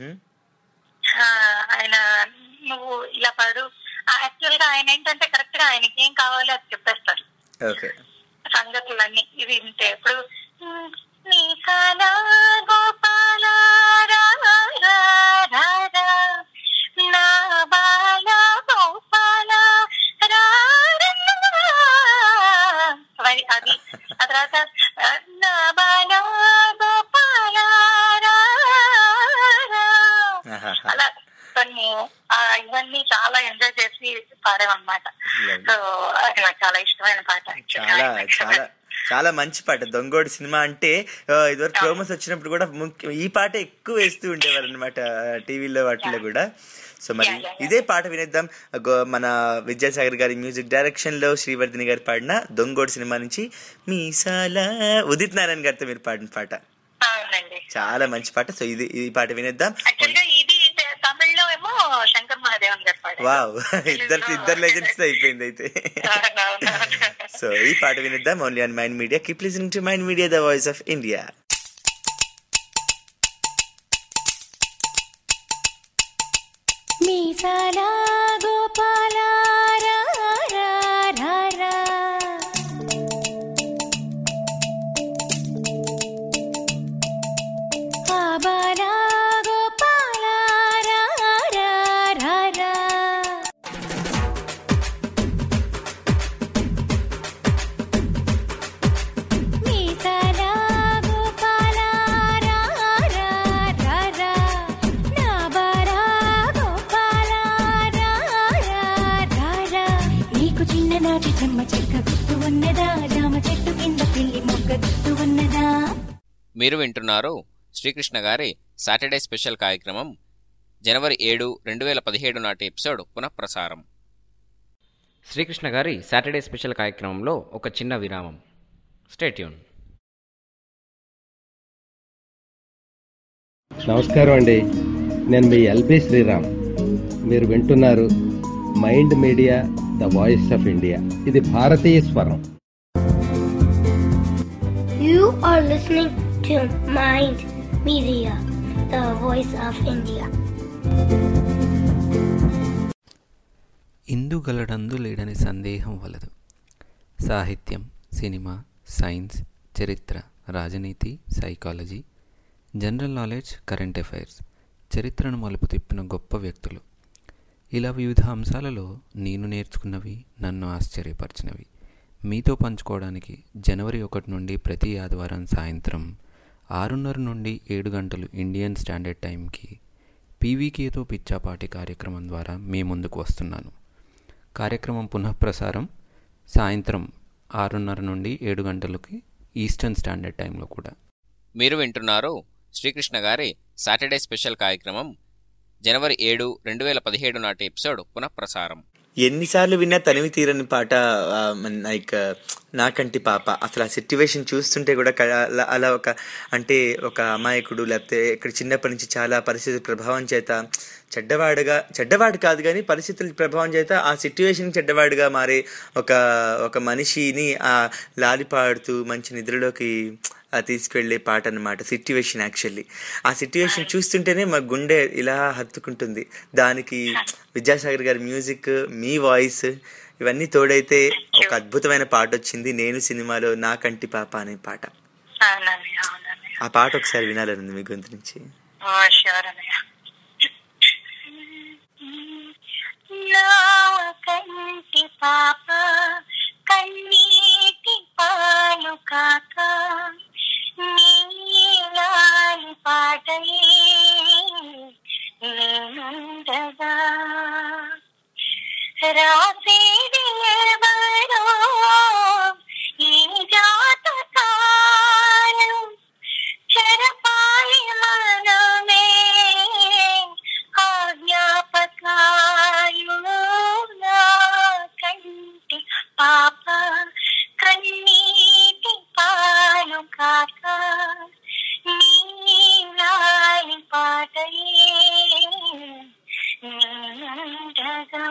ఆ, ఆయన నువ్వు ఇలా పాడు యాక్చువల్ గా ఆయన ఏంటంటే కరెక్ట్ గా ఆయనకి ఏం కావాలో అది చెప్పేస్తారు ఓకే సంగతులన్నీ ఇవి వింటే ఇప్పుడు "ఉమ్, నీసాల గోపాల రా, రా, రా, రా, నా బాల గోపాల రా, రా, రా." అది అది ఆ తర్వాత "ఆ, నా బాల గోపాల రా, రా." అలా కొన్ని ఆ, ఇవన్నీ చాలా ఎంజాయ్ చేసి పాడామన్నమాట సో అది నాకు చాలా ఇష్టమైన పాట చాలా చాలా చాలా మంచి పాట దొంగోడు సినిమా అంటే ఆ, ఇదివరకు ప్రోమోస్ వచ్చినప్పుడు కూడా ముఖ్య ఈ పాట ఎక్కువ వేస్తూ ఉండేవారు అనమాట టీవీలో వాటిలో కూడా సో మరి ఇదే పాట వినేద్దాం గో- మన విద్యాసాగర్ గారి మ్యూజిక్ డైరెక్షన్ లో శ్రీవర్ధిని గారు పాడిన దొంగోడు సినిమా నుంచి మీసాల ఉదిత్ నారాయణ గారితో మీరు పాడిన పాట అవునండి చాలా మంచి పాట సో ఇది ఈ పాట వినేద్దాం యాక్చువల్ గా ఇది తె- తమిళ్లో ఏమో శంకర్ మహాదేవన్ గారు పాడారు వావ్ ఇద్దరు ఇద్దరు లెజెండ్స్ అయిపోయింది అయితే సో ఈ పాట వినిద్దాం only on Mind Media keep listening to Mind Media the voice of India మీసాల గోపాల రా, రా, రా, రా. ఆ బాల గోపాల రా, రా, రా, రా. మీసాల గోపాల రా, రా, రా, రా. నా బాల గోపాల రా, రా, రా, రా. నీకు చిన్ననాటి చెమ్మ చెక్క గుర్తు ఉన్నదా జామ చెట్టు కింద పిల్లి మొక్క గుర్తు ఉన్నదా మీరు వింటున్నారు శ్రీకృష్ణ గారి సాటర్డే స్పెషల్ కార్యక్రమం జనవరి ఏడు రెండు వేల పదిహేడు నాటి ఎపిసోడ్ పునఃప్రసారం శ్రీకృష్ణ గారి సాటర్డే స్పెషల్ కార్యక్రమంలో ఒక చిన్న విరామం స్టేట్యూన్ నమస్కారం అండి నేను మీ ఎల్బి శ్రీరామ్ మీరు వింటున్నారు Mind Media the voice of India ఇది భారతీయ స్వరం You are listening to Mind Media, the voice of India. ఇందుగలడందు లేడని సందేహం వలదు సాహిత్యం సినిమా సైన్స్ చరిత్ర రాజనీతి psychology general knowledge current affairs చరిత్రను మలుపు తిప్పిన గొప్ప వ్యక్తులు ఇలా వివిధ అంశాలలో నేను నేర్చుకున్నవి నన్ను ఆశ్చర్యపరిచినవి మీతో పంచుకోవడానికి జనవరి ఒకటి నుండి ప్రతి ఆదివారం సాయంత్రం ఆరున్నర నుండి ఏడు గంటలు ఇండియన్ స్టాండర్డ్ టైంకి పీవీకేతో పిచ్చాపాటి కార్యక్రమం ద్వారా మీ ముందుకు వస్తున్నాను కార్యక్రమం పునఃప్రసారం సాయంత్రం ఆరున్నర నుండి ఏడు గంటలకి ఈస్టర్న్ స్టాండర్డ్ టైంలో కూడా మీరు వింటున్నారు శ్రీకృష్ణ గారి సాటర్డే స్పెషల్ కార్యక్రమం జనవరి ఏడు రెండు వేల పదిహేడు నాటి ఎపిసోడ్ పునఃప్రసారం ఎన్నిసార్లు విన్నా తనివి తీరని పాట లైక్ నాకంటి పాప అసలు ఆ సిట్యువేషన్ చూస్తుంటే కూడా క- అలా అలా ఒక అంటే ఒక అమాయకుడు లేకపోతే ఇక్కడ చిన్నప్పటి నుంచి చాలా పరిస్థితుల ప్రభావం చేత చెడ్డవాడుగా చెడ్డవాడు కాదు కానీ పరిస్థితుల ప్రభావం చేత ఆ సిట్యువేషన్ చెడ్డవాడుగా మారే ఒక ఒక మనిషిని ఆ లాలి పాడుతూ మంచి నిద్రలోకి ఆ తీసుకెళ్లే పాట అన్నమాట సిట్యువేషన్ యాక్చువల్లీ ఆ సిట్యువేషన్ చూస్తుంటేనే మా గుండె ఇలా హత్తుకుంటుంది దానికి విద్యాసాగర్ గారి మ్యూజిక్ మీ వాయిస్ ఇవన్నీ తోడైతే ఒక అద్భుతమైన పాట వచ్చింది నేను సినిమాలో నా కంటి పాప అనే పాట అవునండి అవునండి ఆ పాట ఒకసారి వినాలని ఉంది మీ గొంతు నుంచి ఓ షూర్ అన్నయ్య నా కంటి పాప కన్నీటి పాలు కాక నీలాలి పాటై నేనుండగా రాసేది ఎవరో ఈ జాతకాలు చెరపాలి మనమే ఆ జ్ఞాపకాలు నా కంటి పాప కన్నీటి పాలు కాక నీలాలి పాటలే నేనుండగా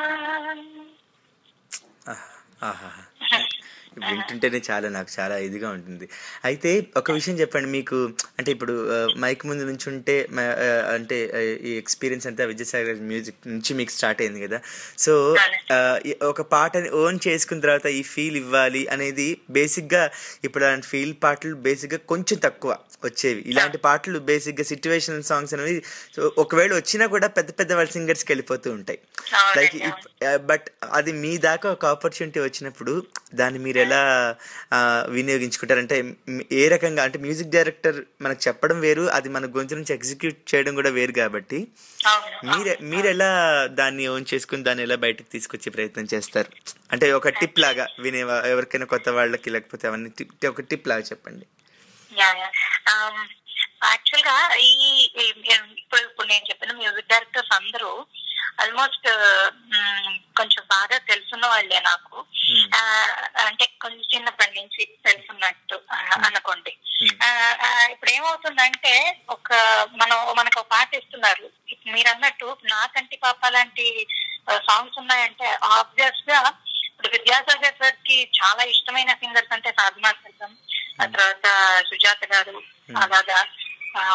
ఆహా వింటుంటేనే చాలా నాకు చాలా ఇదిగా ఉంటుంది అయితే ఒక విషయం చెప్పండి మీకు అంటే ఇప్పుడు ఆ, మైక్ ముందు నుంచి ఉంటే మ- ఆ, అంటే ఆ, ఈ ఎక్స్పీరియన్స్ అంతా విద్యాసాగర్ మ్యూజిక్ నుంచి మీకు స్టార్ట్ అయింది కదా సో ఆ, ఈ- ఒక పాటని ఓన్ చేసుకున్న తర్వాత ఈ ఫీల్ ఇవ్వాలి అనేది బేసిక్గా ఇప్పుడు అలాంటి ఫీల్ పాటలు బేసిక్గా కొంచెం తక్కువ వచ్చేవి ఇలాంటి పాటలు బేసిక్గా సిచ్యువేషనల్ సాంగ్స్ అనేవి సో ఒకవేళ వచ్చినా కూడా పెద్ద పెద్ద వాళ్ళ సింగర్స్కి వెళ్ళిపోతూ ఉంటాయి లైక్ బట్ అది మీ దాకా ఒక ఆపర్చునిటీ వచ్చినప్పుడు దాన్ని మీరు ఎలా ఆ, వినియోగించుకుంటారంటే మ్- ఏ రకంగా అంటే మ్యూజిక్ డైరెక్టర్ మనకు చెప్పడం వేరు అది మన గొంతు నుంచి ఎగ్జిక్యూట్ చేయడం కూడా వేరు కాబట్టి మీరే మీరు ఎలా దాన్ని ఓన్ చేసుకుని దాన్ని ఎలా బయటకు తీసుకొచ్చే ప్రయత్నం చేస్తారు అంటే ఒక టిప్ లాగా వినే వా- ఎవరికైనా కొత్త వాళ్ళకి లేకపోతే అవన్నీ టిప్ ఒక టిప్ లాగా చెప్పండి యాక్చువల్ గా ఈ ఈ- ఇప్పుడు ఇప్పుడు నేను చెప్పిన మ్యూజిక్ డైరెక్టర్స్ అందరూ ఆల్మోస్ట్ కొంచెం బాగా తెలుసున్న వాళ్ళే నాకు ఆ, అంటే కొంచెం చిన్నప్పటి నుంచి తెలుసున్నట్టు ఆ, అనుకోండి ఆ, ఆ, ఇప్పుడు ఏమవుతుందంటే ఒక మనం మనకు ఒక పాట ఇస్తున్నారు మీరు అన్నట్టు నా కంటి పాప లాంటి సాంగ్స్ ఉన్నాయంటే ఆబ్వియస్ గా ఇప్పుడు విద్యాసాగర్ సార్ కి చాలా ఇష్టమైన సింగర్స్ అంటే సాధనా సర్గం ఆ తర్వాత సుజాత గారు అలాగా ఆ,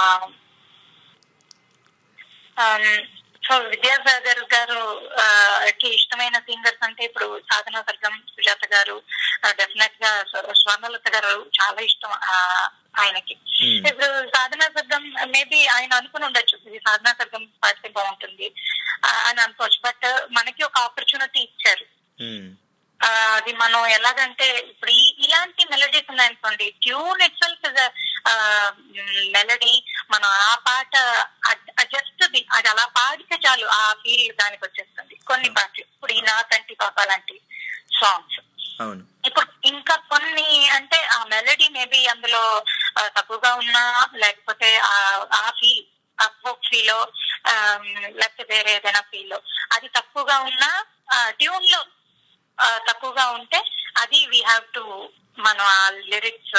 ఆమ్, సో విద్యాసాగర్ గారు ఆ, కి ఇష్టమైన సింగర్స్ అంటే ఇప్పుడు సాధనా సర్గం సుజాత గారు డెఫినెట్ గా స్వ- స్వర్ణలత గారు చాలా ఇష్టం ఆ, ఆయనకి ఇప్పుడు సాధనా సర్గం మేబీ ఆయన అనుకుని ఉండొచ్చు ఇది సాధనా సర్గం పాడితే బాగుంటుంది ఆ, అని అనుకోవచ్చు బట్ మనకి ఒక ఆపర్చునిటీ ఇచ్చారు ఆ, అది మనం ఎలాగంటే ఇప్పుడు ఈ ఇలాంటి మెలడీస్ ఉన్నాయనుకోండి ట్యూన్ ఇట్ సెల్ఫ్ మెలడీ మనం ఆ పాట జస్ట్ అది అలా పాడితే చాలు ఆ ఫీల్ దానికి వచ్చేస్తుంది కొన్ని పాటలు ఇప్పుడు ఈ నా కంటి పాప లాంటి సాంగ్స్ అవును ఇప్పుడు ఇంకా కొన్ని అంటే ఆ మెలడీ మేబీ అందులో ఆ, తక్కువగా ఉన్నా లేకపోతే ఆ- ఆ ఫీల్ ఆ ఫోక్ ఫీల్ లేకపోతే వేరే ఏదైనా ఫీల్ అది తక్కువగా ఉన్నా ట్యూన్ లో ఆ, తక్కువగా ఉంటే అది వీ హ్యావ్ టు మనం ఆ లిరిక్స్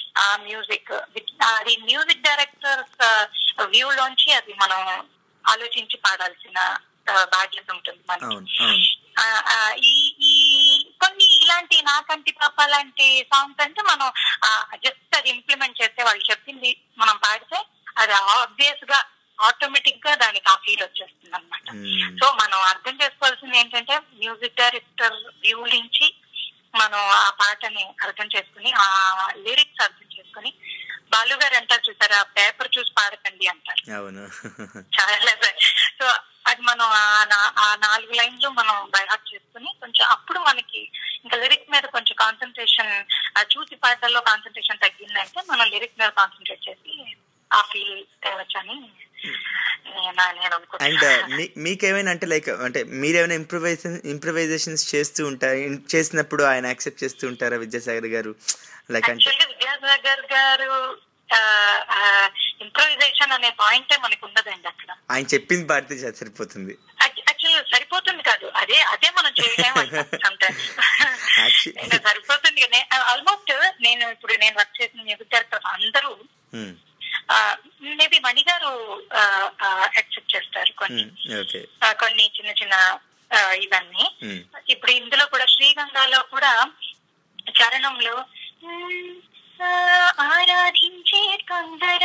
ఆ మ్యూజిక్ అది మ్యూజిక్ డైరెక్టర్స్ వ్యూ లోంచి అది మనం ఆలోచించి పాడాల్సిన ఆ, బాధ్యత ఉంటుంది మనకి అవును అవును ఆ, ఆ, ఈ ఈ కొన్ని ఇలాంటి నాకంటి పాప లాంటి సాంగ్స్ అంటే మనం జస్ట్ అది ఇంప్లిమెంట్ చేస్తే వాళ్ళు చెప్పింది మనం పాడితే అది ఆబ్వియస్ గా ఆటోమేటిక్ గా దానికి ఆ ఫీల్ వచ్చేస్తుంది అనమాట సో మనం అర్థం చేసుకోవాల్సింది ఏంటంటే మ్యూజిక్ డైరెక్టర్ వ్యూ నుంచి మనం ఆ పాటని అర్థం చేసుకుని ఆ లిరిక్స్ అర్థం చేసుకుని బాలు గారు అంటారు చూసారా పేపర్ చూసి పాడకండి అంటారు అవును చాలా సో అది మనం ఆ నా- ఆ నాలుగు లైన్లు మనం బైహార్ట్ చేసుకుని కొంచెం అప్పుడు మనకి ఇంకా లిరిక్ మీద కొంచెం కాన్సన్ట్రేషన్ చూసి పాటల్లో కాన్సన్ట్రేషన్ తగ్గిందంటే మనం లిరిక్ మీద కాన్సన్ట్రేట్ చేసి ఆ ఫీల్ తేవచ్చని నేను నేను అండ్ అనుకుంటున్నాను మీకేమైనా అంటే లైక్ అంటే మీరేమైనా ఇంప్రూవైజేషన్ ఇంప్రూవైజేషన్స్ చేస్తూ ఉంటారు చేసినప్పుడు ఆయన యాక్సెప్ట్ చేస్తూ ఉంటారా విద్యాసాగర్ గారు లైక్ అంటే యాక్చువల్గా విద్యాసాగర్ గారు ఇంప్రూవైజేషన్ అనే పాయింటే మనకు ఉండదండి అక్కడ ఆయన చెప్పింది పాడితే చ- సరిపోతుంది యాక్చువల్ సరిపోతుంది కాదు అదే అదే మనం చేయలేము sometimes. Actu- నేను సరిపోతుంది ఆల్మోస్ట్ నేను ఇప్పుడు నేను వర్క్ చేసిన మ్యూజిక్ డైరెక్టర్ అందరూ Hmm. మేబీ మణి గారు యాక్సెప్ట్ చేస్తారు కొన్ని ఓకే ఆ, కొన్ని చిన్న చిన్న ఆ, ఇవన్నీ Hmm. ఇప్పుడు ఇందులో కూడా శ్రీగంగాలో కూడా చరణంలో "మ్మ్, ఆ, ఆరాధించే తొందర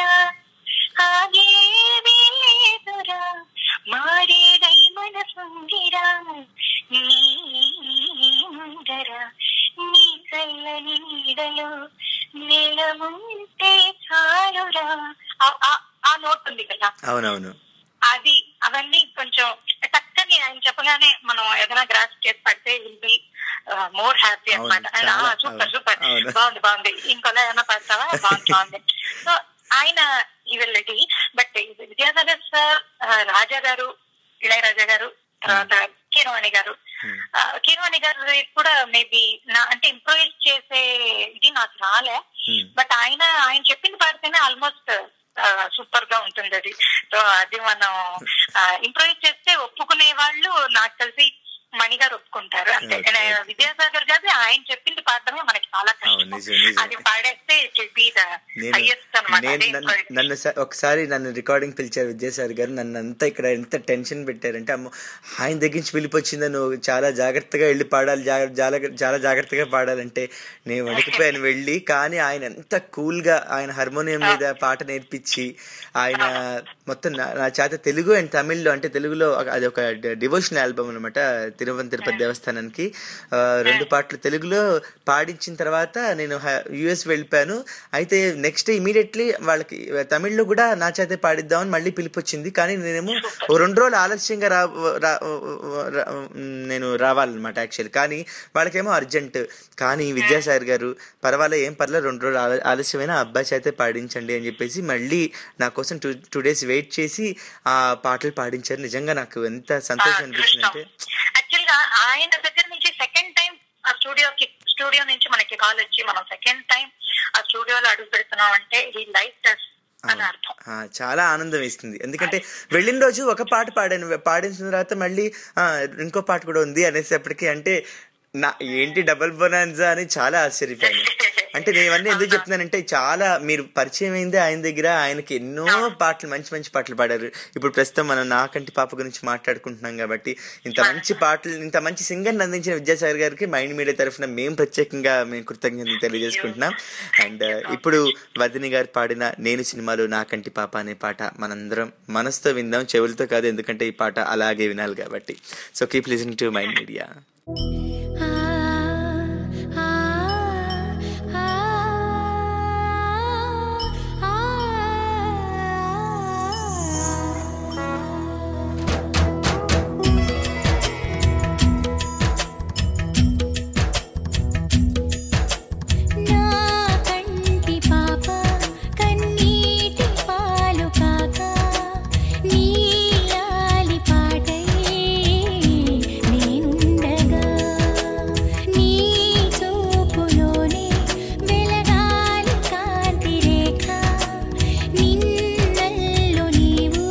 ఆగేవి లేదురా మారేదై మనసుందిరా నీ ముందర నీ చల్లని నీడలో నిలముంటే చాలురా ఆ- ఆ- ఆ నోట్ ఉంది కదా అవునవును అది అవన్నీ కొంచెం టక్కని ఆయన చెప్పగానే మనం ఏదైనా గ్రాస్ చేసి పడితే విల్ బి మోర్ హ్యాపీ అవును, అనమాట చాలా, సూపర్ అవును, సూపర్ అవును. బాగుంది బాగుంది ఇంకోలా ఏమైనా పడతావా బాగుంది బాగుంది సో ఆయన ఇవెల్లటి బట్ విద్యాసాగర్ సార్ రాజా గారు ఇళయరాజా గారు తర్వాత కీరవాణి గారు ఆ, కీరవాణి గారు కూడా మేబీ నా అంటే ఇంప్రూవైజ్ చేసే ఇది నాకు రాలే బట్ ఆయన ఆయన చెప్పింది పాడితేనే ఆల్మోస్ట్ సూపర్ గా ఉంటుంది అది సో అది మనం ఇంప్రూవైజ్ చేస్తే ఒప్పుకునే వాళ్ళు నాకు తెలిసి మణి గారు ఒప్పుకుంటారు అంటే Okay, okay. విద్యాసాగర్ గారు ఆయన చెప్పింది పాడడమే మనకి చాలా అవును కష్టం నిజం నిజం అది పాడేస్తే ఇట్ విల్ బి ద నేను హైయెస్ట్ అనమాట నేను అదే నన్ను నన్ను స- ఒకసారి నన్ను రికార్డింగ్ పిలిచారు విద్యాసాగర్ గారు నన్ను అంతా ఇక్కడ ఎంత టెన్షన్ పెట్టారంటే అమ్మో ఆయన దగ్గర నుంచి పిలిపొచ్చిందా నువ్వు చాలా జాగ్రత్తగా వెళ్ళి పాడాలి జాగ్ర- చాలా చాలా జాగ్రత్తగా పాడాలంటే నేను వణికిపోయాను వెళ్ళి కానీ ఆయన ఎంత కూల్గా ఆయన హార్మోనియం మీద పాట నేర్పించి ఆయన మొత్తం నా నా చేత తెలుగు అండ్ తమిళ్లో అంటే తెలుగులో ఒక- అది ఒక డివోషనల్ ఆల్బమ్ అనమాట తిరువన తిరుపతి దేవస్థానానికి ఆ, రెండు పాటలు తెలుగులో పాడించిన తర్వాత నేను యుఎస్ వెళ్ళిపోయాను అయితే నెక్స్ట్ ఇమీడియట్లీ వాళ్ళకి తమిళ్లో కూడా నా చేతే పాడిద్దామని మళ్ళీ పిలిపొచ్చింది కానీ నేనేమో ఓ రెండు రోజులు ఆలస్యంగా రా రా- రా- నేను రావాలన్నమాట యాక్చువల్లీ కానీ వాళ్ళకేమో అర్జెంట్ కానీ విద్యాసాగర్ గారు పర్వాలే ఏం పర్లేదు రెండు రోజులు ఆల- ఆలస్యమైన ఆ అబ్బాయి చేతే పాడించండి అని చెప్పేసి మళ్ళీ నా కోసం టూ టూ డేస్ వెయిట్ చేసి ఆ పాటలు పాడించారు నిజంగా నాకు ఎంత సంతోషం అనిపించింది అంటే యాక్చువల్ గా ఆయన దగ్గర నుంచి సెకండ్ టైం ఆ స్టూడియోకి స్టూడియో నుంచి మనకి కాల్ వచ్చి మనం సెకండ్ టైం ఆ స్టూడియోలో అడుగు పెడుతున్నాం అంటే ఈ లైఫ్ టెస్ట్ అని అర్థం ఆ, చాలా ఆనందం వేస్తుంది ఎందుకంటే వెళ్ళిన రోజు ఒక పాట పాడాను పాడిన తర్వాత మళ్ళీ ఆ, ఇంకో పాట కూడా ఉంది అనేసప్పటికి అంటే నా ఏంటి డబల్ బొనాన్జా అని చాలా ఆశ్చర్యపోయాను అంటే నేను ఇవన్నీ ఎందుకు చెప్తున్నానంటే చాలా మీరు పరిచయం అయిందే ఆయన దగ్గర ఆయనకి ఎన్నో పాటలు మంచి మంచి పాటలు పాడారు ఇప్పుడు ప్రస్తుతం మనం నాకంటి పాప గురించి మాట్లాడుకుంటున్నాం కాబట్టి ఇంత మంచి పాటలు ఇంత మంచి సింగర్ని అందించిన విద్యాసాగర్ గారికి మైండ్ మీడియా తరఫున మేము ప్రత్యేకంగా మేము కృతజ్ఞతలు తెలియజేసుకుంటున్నాం అండ్ ఇప్పుడు వదిని గారు పాడిన నేను సినిమాలో నాకంటి పాప అనే పాట మనందరం మనసుతో విందాం చెవులతో కాదు ఎందుకంటే ఈ పాట అలాగే వినాలి కాబట్టి so keep listening to Mind Media నా కంటి పాప కన్నీటి పాలు కాక నీలాలి పాటై నేనుండగా నీ చూపులోనే వెలగాలి కాంతి రేఖ నిన్నల్లో నీవు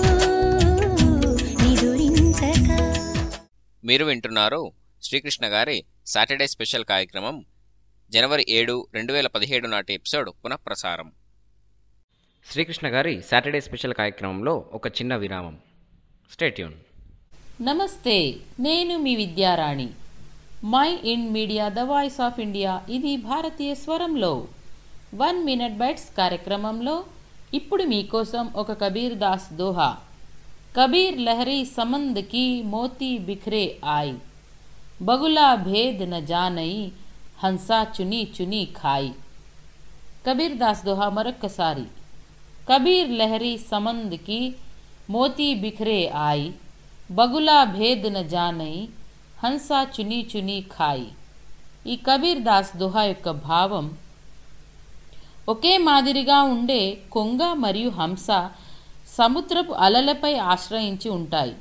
నిదురించగా మీరు వింటున్నారు శ్రీకృష్ణ గారి సాటర్డే స్పెషల్ కార్యక్రమం జనవరి ఏడు రెండు వేల పదిహేడు నాటి ఎపిసోడ్ పునఃప్రసారం శ్రీకృష్ణ గారి సాటర్డే స్పెషల్ కార్యక్రమంలో ఒక చిన్న విరామం స్టేట్యూన్ నమస్తే నేను మీ Vidyarani my in Media the voice of India ఇది భారతీయ స్వరంలో వన్ మినిట్ బైట్స్ కార్యక్రమంలో ఇప్పుడు మీకోసం ఒక కబీర్ దాస్ దోహా కబీర్ లహరి సమంద్ కి మోతీ బిఖరే ఆయి బగులా భేద్ న జానై హంసా చుని చుని ఖాయి కబీర్ దాస్ దోహా మరొక్కసారి కబీర్ లహరి సమంద్ కి మోతీ బిఖరే ఆయి బగులా భేద్ న జానై హంసా చుని చుని ఖాయి ఈ కబీర్ దాస్ దోహా యొక్క భావం ఒకే మాదిరిగా ఉండే కొంగ మరియు హంస సముద్రపు అలలపై ఆశ్రయించి ఉంటాయి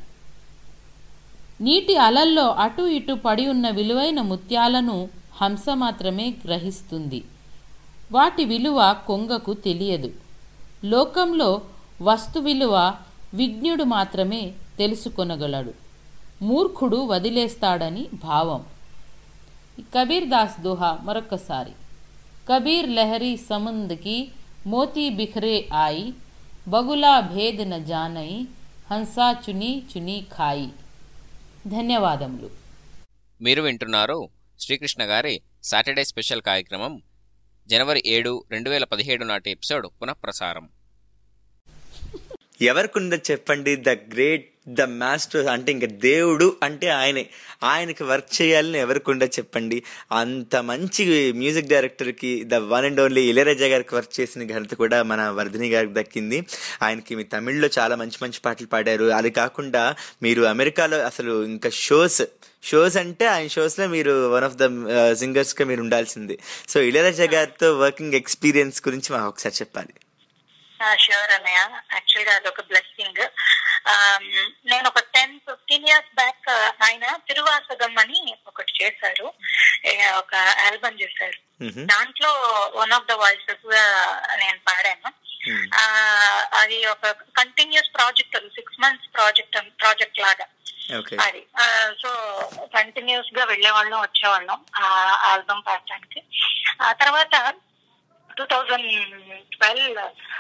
నీటి అలల్లో అటు ఇటు పడి ఉన్న విలువైన ముత్యాలను హంస మాత్రమే గ్రహిస్తుంది వాటి విలువ కొంగకు తెలియదు లోకంలో వస్తు విలువ విజ్ఞుడు మాత్రమే తెలుసుకొనగలడు మూర్ఖుడు వదిలేస్తాడని భావం కబీర్ దాస్ దోహా మరొకసారి కబీర్ లహరి సముంద్ కి మోతీ బిఖరే ఆయి బగులా భేద్ న జానై హంసా చుని చుని ఖాయి ధన్యవాదములు మీరు వింటున్నారు శ్రీకృష్ణ గారి సాటర్డే స్పెషల్ కార్యక్రమం జనవరి ఏడు రెండు వేల పదిహేడు నాటి ఎపిసోడ్ పునఃప్రసారం ఎవరికుందో చెప్పండి ద గ్రేట్ ద మాస్టర్ అంటే ఇంకా దేవుడు అంటే ఆయనే ఆయనకి వర్క్ చేయాలని ఎవరికుందో చెప్పండి అంత మంచి మ్యూజిక్ డైరెక్టర్కి the one and only Ilaiyaraaja గారికి వర్క్ చేసిన ఘనత కూడా మన వర్ధిని గారికి దక్కింది ఆయనకి మీ తమిళ్లో చాలా మంచి మంచి పాటలు పాడారు అది కాకుండా మీరు అమెరికాలో అసలు ఇంకా షోస్ షోస్ అంటే ఆయన షోస్లో మీరు వన్ ఆఫ్ ద సింగర్స్గా మీరు ఉండాల్సింది సో ఇళయరాజా గారితో వర్కింగ్ ఎక్స్పీరియన్స్ గురించి మాకు ఒకసారి చెప్పాలి షూర్ అన్నయ్య యాక్చువల్ గా అదొక బ్లెస్సింగ్ నేను ఒక టెన్ ఫిఫ్టీన్ ఇయర్స్ బ్యాక్ ఆయన తిరువాసగం అని ఒకటి చేశారు ఏ, ఒక ఆల్బమ్ చేశారు దాంట్లో వన్ ఆఫ్ ద వాయిసెస్ నేను పాడాను ఆ, అది ఒక కంటిన్యూస్ ప్రాజెక్ట్ అది సిక్స్ మంత్స్ ప్రాజెక్ట్ ప్రాజెక్ట్ లాగా ఓకే అది సో కంటిన్యూస్ గా వెళ్ళేవాళ్ళం వచ్చేవాళ్ళం ఆ ఆల్బమ్ పాడటానికి ఆ తర్వాత టూ థౌజండ్ ట్వెల్వ్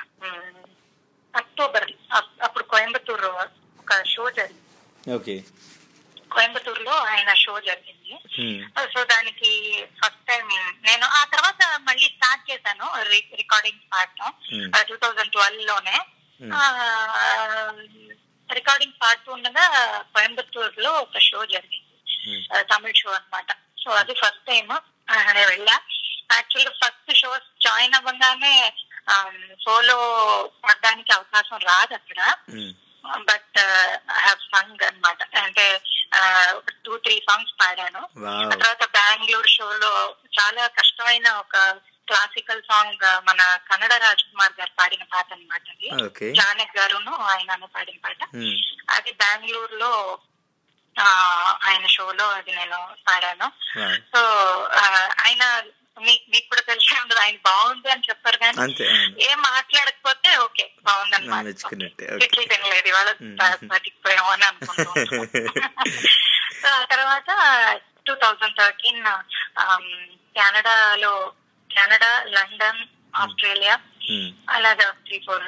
అక్టోబర్ అప్- అప్పుడు కోయంబత్తూరు ఒక షో జరిగింది ఓకే కోయంబత్తూరు లో ఆయన షో జరిగింది సో దానికి ఫస్ట్ టైం నేను ఆ తర్వాత మళ్ళీ స్టార్ట్ చేశాను రికార్డింగ్ పాడటం టూ థౌజండ్ ట్వెల్వ్ లోనే రికార్డింగ్ పాడుతూ ఉండగా కోయంబత్తూరు లో ఒక షో జరిగింది ఆ, తమిళ్ షో అన్నమాట సో అది ఫస్ట్ టైం నేను వెళ్ళా యాక్చువల్ ఫస్ట్ షోస్ జాయిన్ అవ్వగానే సోలో పడడానికి అవకాశం రాదు అక్కడ బట్ ఐ హావ్ సంగ్ అన్నమాట అంటే ఒక టూ త్రీ సాంగ్స్ పాడాను Wow. ఆ తర్వాత బెంగళూరు షోలో చాలా కష్టమైన ఒక క్లాసికల్ సాంగ్ మన కన్నడ రాజ్ కుమార్ గారు పాడిన పాట అనమాట అది Okay. జానక్ గారును ఆయన పాడిన పాట అది బెంగళూరులో ఆ, ఆయన షోలో అది నేను పాడాను సో ఆ, ఆయన మీ- మీకు కూడా తెలిసే ఉండదు ఆయన బాగుంది అని చెప్పారు కానీ అంతే ఏం మాట్లాడకపోతే ఓకే బాగుంది మనం అనమాట మెచ్చుకున్నట్టే తిట్లు తినలేదు ఇవాళ బతికిపోయాము అని అనుకుంటూ సో ఆ తర్వాత టూ థౌజండ్ థర్టీన్ కెనడాలో కెనడా లండన్ ఆస్ట్రేలియా అలాగా త్రీ ఫోర్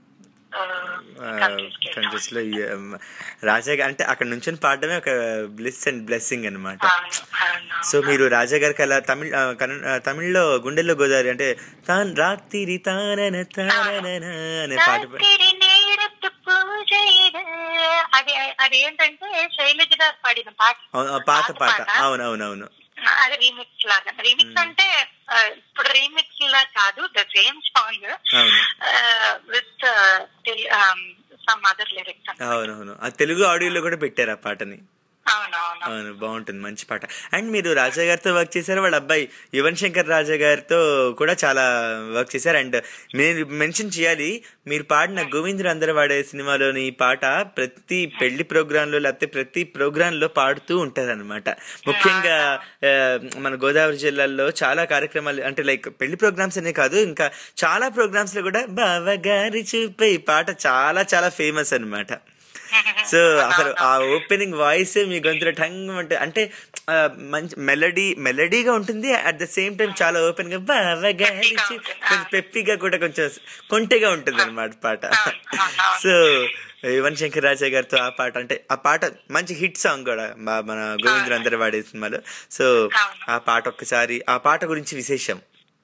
కంట్రీస్ లో ఈ, um, రాజా గా- అంటే అక్కడ నుంచి పాడడమే ఒక బ్లిస్ అండ్ బ్లెస్సింగ్ అనమాట సో మీరు రాజా గారికి అలా తమిళ్ ఆ, కన్న- ఆ, తమిళ్లో గుండెల్లో గోదావరి అంటే తాన్ రాత్రి తానన తానన అనే పాట పా- రాత్రి నేరత్తు పూజ ఇది. అది అది ఏంటంటే శైలజ గారు పాడిన పాట అవును, ఆ పాత పాట అవునవునవును అది రీమిక్స్ లాగా రీమిక్స్ అంటే ఆ, ఇప్పుడు రీమిక్స్ లా కాదు ద సేమ్ సాంగ్ అవును విత్ సమ్ అదర్ లిరిక్స్ అవునవును ఆ తెలుగు ఆడియోలో కూడా పెట్టారు ఆ పాటని అవునవును అవును బాగుంటుంది మంచి పాట అండ్ మీరు రాజా గారితో వర్క్ చేశారు వాళ్ళ అబ్బాయి యువన్ శంకర్ రాజా గారితో కూడా చాలా వర్క్ చేశారు అండ్ నేను మెన్షన్ చేయాలి మీరు పాడిన గోవింద్ర అందరు వాడే సినిమాలోని ఈ పాట ప్రతి పెళ్లి ప్రోగ్రామ్ లో లేకపోతే ప్రతి ప్రోగ్రామ్ లో పాడుతూ ఉంటారు అనమాట ముఖ్యంగా ఆ, మన గోదావరి జిల్లాలో చాలా కార్యక్రమాలు అంటే లైక్ పెళ్లి ప్రోగ్రామ్స్ అనే కాదు ఇంకా చాలా ప్రోగ్రామ్స్ లో కూడా బావగారి చూపే ఈ పాట చాలా చాలా ఫేమస్ అన్నమాట సో అసలు ఆ ఓపెనింగ్ వాయిస్ మీ గొంతులో టంగ్ అంటే అంటే ఆ, మంచి మెలడీ మెలడీగా ఉంటుంది అట్ ద సేమ్ టైం చాలా ఓపెన్ గా బాగా కొంచెం పెప్పిగా కూడా కొంచెం కొంటెగా ఉంటుంది అనమాట పాట సో యువన్ శంకర్ రాజా గారితో ఆ పాట అంటే ఆ పాట మంచి హిట్ సాంగ్ కూడా మా- మన గోవిందులు అందరు వాడే సినిమాలో సో ఆ పాట ఒక్కసారి ఆ పాట గురించి విశేషం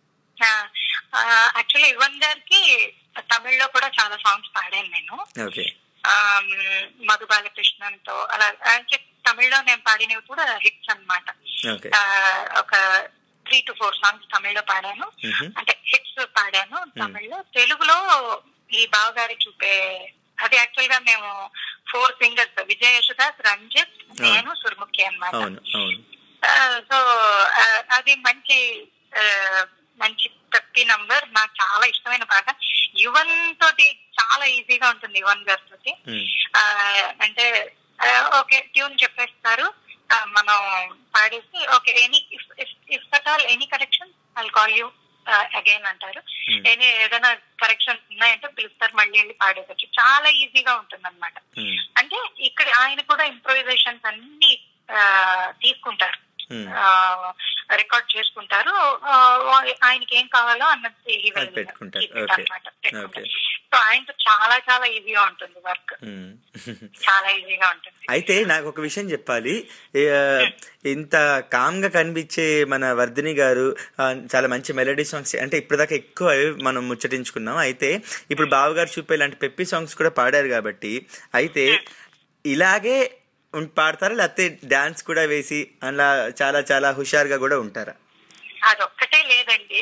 యాక్చువల్లీ యువన్ గారికి తమిళ్లో కూడా చాలా సాంగ్స్ పాడాను నేను ఓకే ఆమ్, మధు బాలకృష్ణన్తో అలా అంటే తమిళ్లో నేను పాడినవి కూడా హిట్స్ అన్నమాట ఓకే ఆ, ఒక త్రీ టు ఫోర్ సాంగ్స్ తమిళ్లో పాడాను అంటే హిట్స్ పాడాను తమిళ్లో తెలుగులో ఈ బావగారి చూపే అది యాక్చువల్ గా మేము ఫోర్ సింగర్స్ విజయ్ యశుదాస్ రంజిత్ నేను సుర్ముఖి అన్నమాట అవును అవును సో అది మంచి ఆ, మంచి ప్రతి నంబర్ నాకు చాలా ఇష్టమైన పాట యువన్ తోటి చాలా ఈజీగా ఉంటుంది యువన్ గారి తోటి ఆ, అంటే ఓకే ట్యూన్ చెప్పేస్తారు ఆ, మనం పాడేసి okay any if at all any correction I call you again అంటారు ఎనీ ఏదైనా కరెక్షన్స్ ఉన్నాయంటే పిలుస్తారు మళ్ళీ వెళ్ళి పాడేసచ్చు చాలా ఈజీగా ఉంటుంది అనమాట అంటే ఇక్కడ ఆయన కూడా ఇంప్రూవైజేషన్స్ అన్ని ఆ, తీసుకుంటారు రికార్డ్ చేసుకుంటారు ఆ, వా- ఆయనకి ఏం కావాలో అన్నది he will అది పెట్టుకుంటారు keep it ఓకే అన్నమాట. ఓకే సో ఆయనతో చాలా చాలా ఈజీగా ఉంటుంది వర్క్ చాలా ఈజీగా ఉంటుంది అయితే నాకు ఒక విషయం చెప్పాలి ఏ, ఇంత కామ్ గా కనిపించే మన వర్ధిని గారు ఆ, చాలా మంచి మెలడీ సాంగ్స్ అంటే ఇప్పటిదాకా ఎక్కువ అవే మనం ముచ్చటించుకున్నాం అయితే ఇప్పుడు బావగారు చూపే ఇలాంటి పెప్పి సాంగ్స్ కూడా పాడారు కాబట్టి అయితే ఇలాగే ఉం- పాడతారా లేకపోతే డాన్స్ కూడా వేసి అలా చాలా చాలా హుషారుగా కూడా ఉంటారా అదొక్కటే లేదండి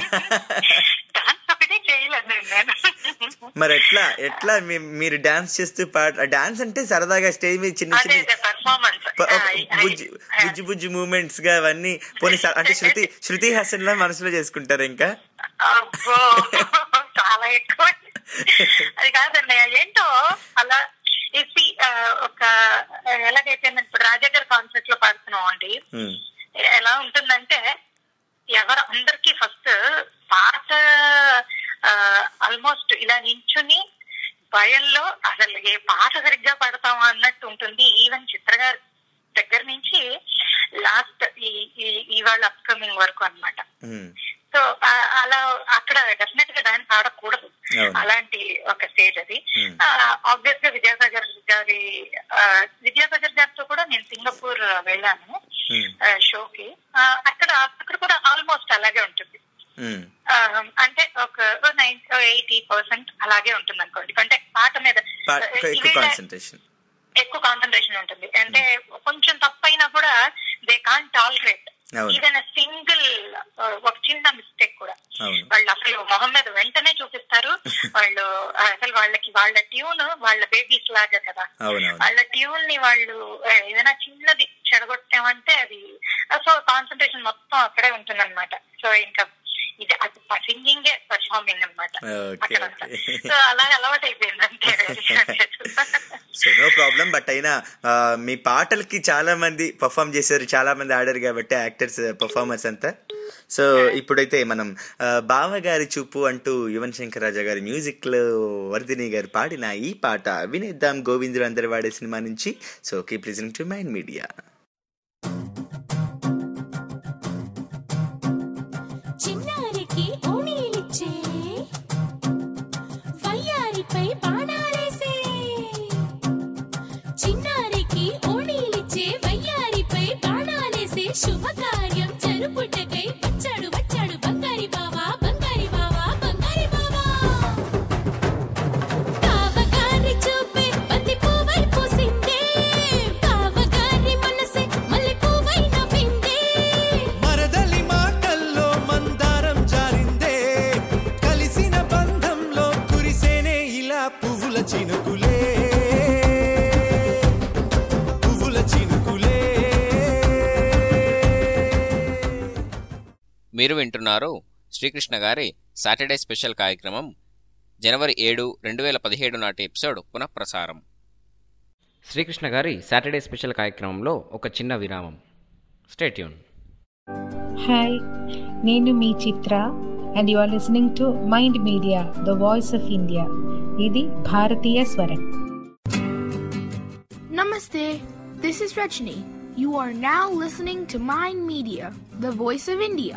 డాన్స్ ఒకటే చేయలేదు నేను మరి ఎట్లా ఎట్లా మీ- మీరు డాన్స్ చేస్తూ పాట డాన్స్ అంటే సరదాగా స్టేజ్ మీద చిన్న అదే చిన్న అదే పర్ఫార్మెన్స్ ప- ఒక బుజ్జి బుజ్జి బుజ్జి మూమెంట్స్ గా అవన్నీ పోనీ స- అంటే శృతి శృతి హాసన్ లా మనసులో చేసుకుంటారు ఇంకా అబ్బో చాలా ఎక్కువ అది కాదండి ఏంటో అలా ఇది ఒక ఎలాగైతే నేను ఇప్పుడు రాజా గారి కాన్సర్ట్ లో పాడుతున్నాం అండి ఉమ్, ఎలా ఉంటుందంటే ఎవరు అందరికి ఫస్ట్ పాట ఆల్మోస్ట్ ఇలా నించుని భయంలో అసలు ఏ పాట సరిగ్గా పాడతామా అన్నట్టు ఉంటుంది ఈవెన్ చిత్ర గారి దగ్గర నుంచి లాస్ట్ ఈ ఈ- ఇవాళ అప్కమింగ్ వరకు అన్నమాట ఉమ్, సో ఆ- అలా అక్కడ డెఫినెట్ గా డాన్స్ ఆడకూడదు అవును. అలాంటి ఒక స్టేజ్ అది Hmm. ఆబ్వియస్ గా విద్యాసాగర్ గారి ఆ, విద్యాసాగర్ గారితో కూడా నేను సింగపూర్ వెళ్ళాను ఉమ్, ఆ, షోకి ఆ, అక్కడ అక్కడ కూడా ఆల్మోస్ట్ అలాగే ఉంటుంది ఉమ్, ఆ, అంటే ఒక నైన్ ఎయిటీ పర్సెంట్ అలాగే ఉంటుంది అనుకోండి అంటే పాట మీద పా- ఎక్కువ ఇవే కాన్సన్ట్రేషన్ ఎక్కువ కాన్సన్ట్రేషన్ ఉంటుంది అంటే కొంచెం తప్పైనా కూడా దే కాన్ టాలరేట్ అవును. ఈవెన్ సింగిల్ ఒక చిన్న మిస్టేక్ కూడా అవును వాళ్ళు అసలు మొహం మీద వెంటనే చూపిస్తారు వాళ్ళు ఆ, అసలు వాళ్ళకి వాళ్ళ ట్యూన్ వాళ్ళ బేబీస్ లాగా కదా అవునవును వాళ్ళ ట్యూన్ ని వాళ్ళు ఆ, ఏదైనా చిన్నది చెడగొట్టామంటే అది సో కాన్సన్ట్రేషన్ మొత్తం అక్కడే ఉంటుందన్నమాట సో ఇంకా ఇది అది సింగింగ్ పర్ఫార్మింగ్ అనమాట ఓకే ఓకే సో అలా అలవాటు అయిపోయింది అంతే సో నో ప్రాబ్లం బట్ అయినా ఆ, మీ పాటలకి చాలా మంది పర్ఫామ్ చేశారు చాలా మంది ఆడారు కాబట్టి యాక్టర్స్ పర్ఫార్మర్స్ అంతా సో ఇప్పుడైతే మనం ఆ, బావగారి చూపు అంటూ యువన్ శంకర్ రాజా గారి మ్యూజిక్ లో వర్ధిని గారు పాడిన ఈ పాట వినేద్దాం గోవిందుడు అందరి వాడే సినిమా నుంచి so keep listening to Mind Media చిన్నారికి ఓణీలిచ్చే వయ్యారిపై బాణాలేసే చిన్నారికి ఓణీలిచ్చే వయ్యారిపై బాణాలేసే శుభకార్యం జరుపుటకై వచ్చాడు వచ్చాడు బంగారి బావా బంగారి బావా బంగారి బావా బావగారి చూపే బంతి పువ్వై పూసిందే బావగారి మనసే మల్లె పువ్వై నవ్విందే మరదలి మాటల్లో మందారం జారిందే కలిసిన బంధంలో కురిసేనే ఇలా పువ్వుల చినుకులే పువ్వుల చినుకులే మీరు వింటున్నారు శ్రీకృష్ణ గారి సాటర్డే స్పెషల్ కార్యక్రమం జనవరి ఏడు రెండు వేల పదిహేడు నాటి ఎపిసోడ్ పునఃప్రసారం శ్రీకృష్ణ గారి సాటర్డే స్పెషల్ కార్యక్రమంలో ఒక చిన్న విరామం స్టేట్యూన్ హాయ్ నేను మీ Chitra and you are listening to Mind Media the voice of India ఇది భారతీయ స్వరం This is Rajni. You are now listening to Mind Media, the voice of India.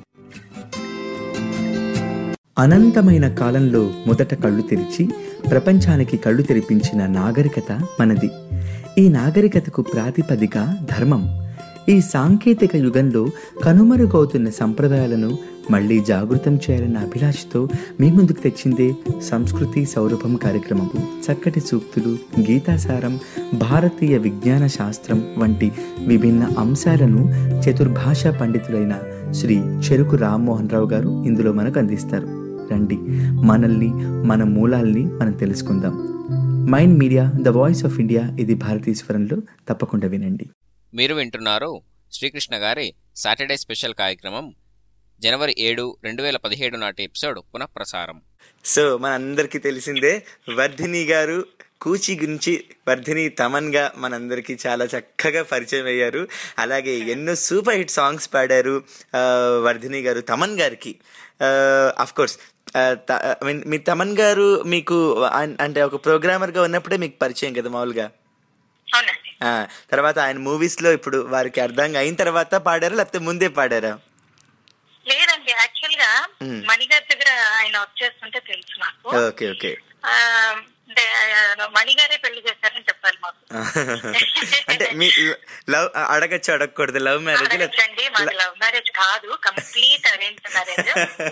అనంతమైన కాలంలో మొదట కళ్ళు తెరిచి ప్రపంచానికి కళ్ళు తెరిపించిన నాగరికత మనది ఈ నాగరికతకు ప్రాతిపదిక ధర్మం ఈ సాంకేతిక యుగంలో కనుమరుగవుతున్న సంప్రదాయాలను మళ్ళీ జాగృతం చేయాలన్న అభిలాషతో మీ ముందుకు తెచ్చిందే సంస్కృతి సౌరభం కార్యక్రమం చక్కటి సూక్తులు గీతాసారం భారతీయ విజ్ఞాన శాస్త్రం వంటి విభిన్న అంశాలను చతుర్భాషా పండితులైన శ్రీ చెరుకు రామ్మోహన్ రావు గారు ఇందులో మనకు అందిస్తారు రండి మనల్ని మన మూలాల్ని మనం తెలుసుకుందాం Mind Media the voice of India ఇది భారతీయ స్వరంలో తప్పకుండా వినండి మీరు వింటున్నారు శ్రీకృష్ణ గారి సాటర్డే స్పెషల్ కార్యక్రమం జనవరి ఏడు రెండు వేల పదిహేడు నాటి ఎపిసోడ్ పునఃప్రసారం సో మనందరికీ తెలిసిందే వర్ధిని గారు కూచి గురించి వర్ధిని తమన్గా మనందరికీ చాలా చక్కగా పరిచయం అయ్యారు అలాగే ఎన్నో సూపర్ హిట్ సాంగ్స్ పాడారు ఆ, వర్ధిని గారు తమన్ గారికి అఫ్ కోర్స్ ఐ మీన్ మీ తమన్ గారు మీకు అన్- అంటే ఒక ప్రోగ్రామర్గా ఉన్నప్పుడే మీకు పరిచయం కదా మామూలుగా ఆ, తర్వాత ఆయన మూవీస్ లో ఇప్పుడు వారికి అర్థంగా అయిన తర్వాత పాడారా లేకపోతే ముందే పాడారా లేదండి యాక్చువల్ గా మ్మ్. మణిగారి దగ్గర ఆయన వచ్చేస్తుంటే తెలుసు నాకు ఓకే ఓకే ఆ, అంటే, ఆ, మణిగారే పెళ్లి చేశారని చెప్పాలి మాకు అంటే మీ లవ్ అడగచ్చు అడగకూడదు లవ్ మ్యారేజ్ అడగచ్చండి మాది లవ్ మ్యారేజ్ కాదు కంప్లీట్ అరేంజ్ మ్యారేజ్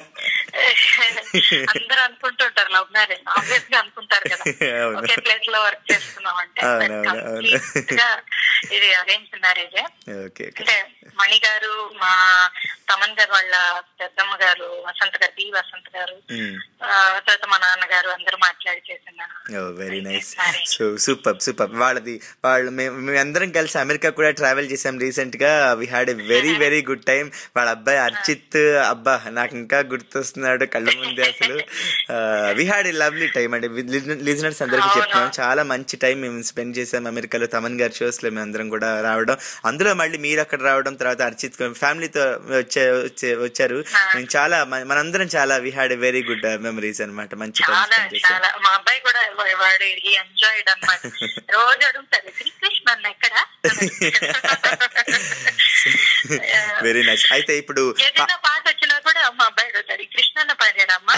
అందరూ అనుకుంటుంటారు లవ్ మ్యారేజ్ ఆబ్వియస్ గా అనుకుంటారు కదా అవును. ఒకే ప్లేస్ లో వర్క్ చేస్తున్నాం అంటే అవునవును అవును complete గా ఇది అరేంజ్ మ్యారేజ్ ఓకే ఓకే అంటే మణి గారు మా తమన్ గారు వాళ్ళ పెద్దమ్మ గారు వసంత్ గారు బి వసంత్ గారు ఆ, తర్వాత మా నాన్నగారు అందరూ మాట్లాడి చేసిన oh very nice so super super వాళ్ళది వాళ్ళు మేము మేమందరం కలిసి అమెరికా కూడా ట్రావెల్ చేసాం రీసెంట్ గా we had a very very good time వాళ్ళ అబ్బాయి అర్చిత్ అబ్బా నాకు ఇంకా గుర్తొస్తున్నాడు కళ్ళ ముందే అసలు we had a lovely time అండి లిజనర్స్ అందరికీ చెప్తున్నాం చాలా మంచి టైం మేము స్పెండ్ చేసాం అమెరికాలో తమన్ గారి షోస్ లో మేము అందరం కూడా రావడం అందులో మళ్ళీ మీరు అక్కడ రావడం తర్వాత అర్చిత్ ఫ్యామిలీతో వచ్చే వచ్చే- వచ్చారు మేము చాలా మన- మనందరం చాలా we had a very good memories అన్నమాట మంచి టైం చాలా స్పెండ్ చేసాం చాలా మా అబ్బాయి కూడా వా- వాడు ఎంజాయిడ్ అన్నమాట రోజు అడుగుతాడు శ్రీకృష్ణ అన్న ఎక్కడ వెరీ నైస్ అయితే ఇప్పుడు ఏదైనా పాట వచ్చినా కూడా మా అబ్బాయి అడుగుతాడు "ఈ కృష్ణ అన్న పాడాడమ్మా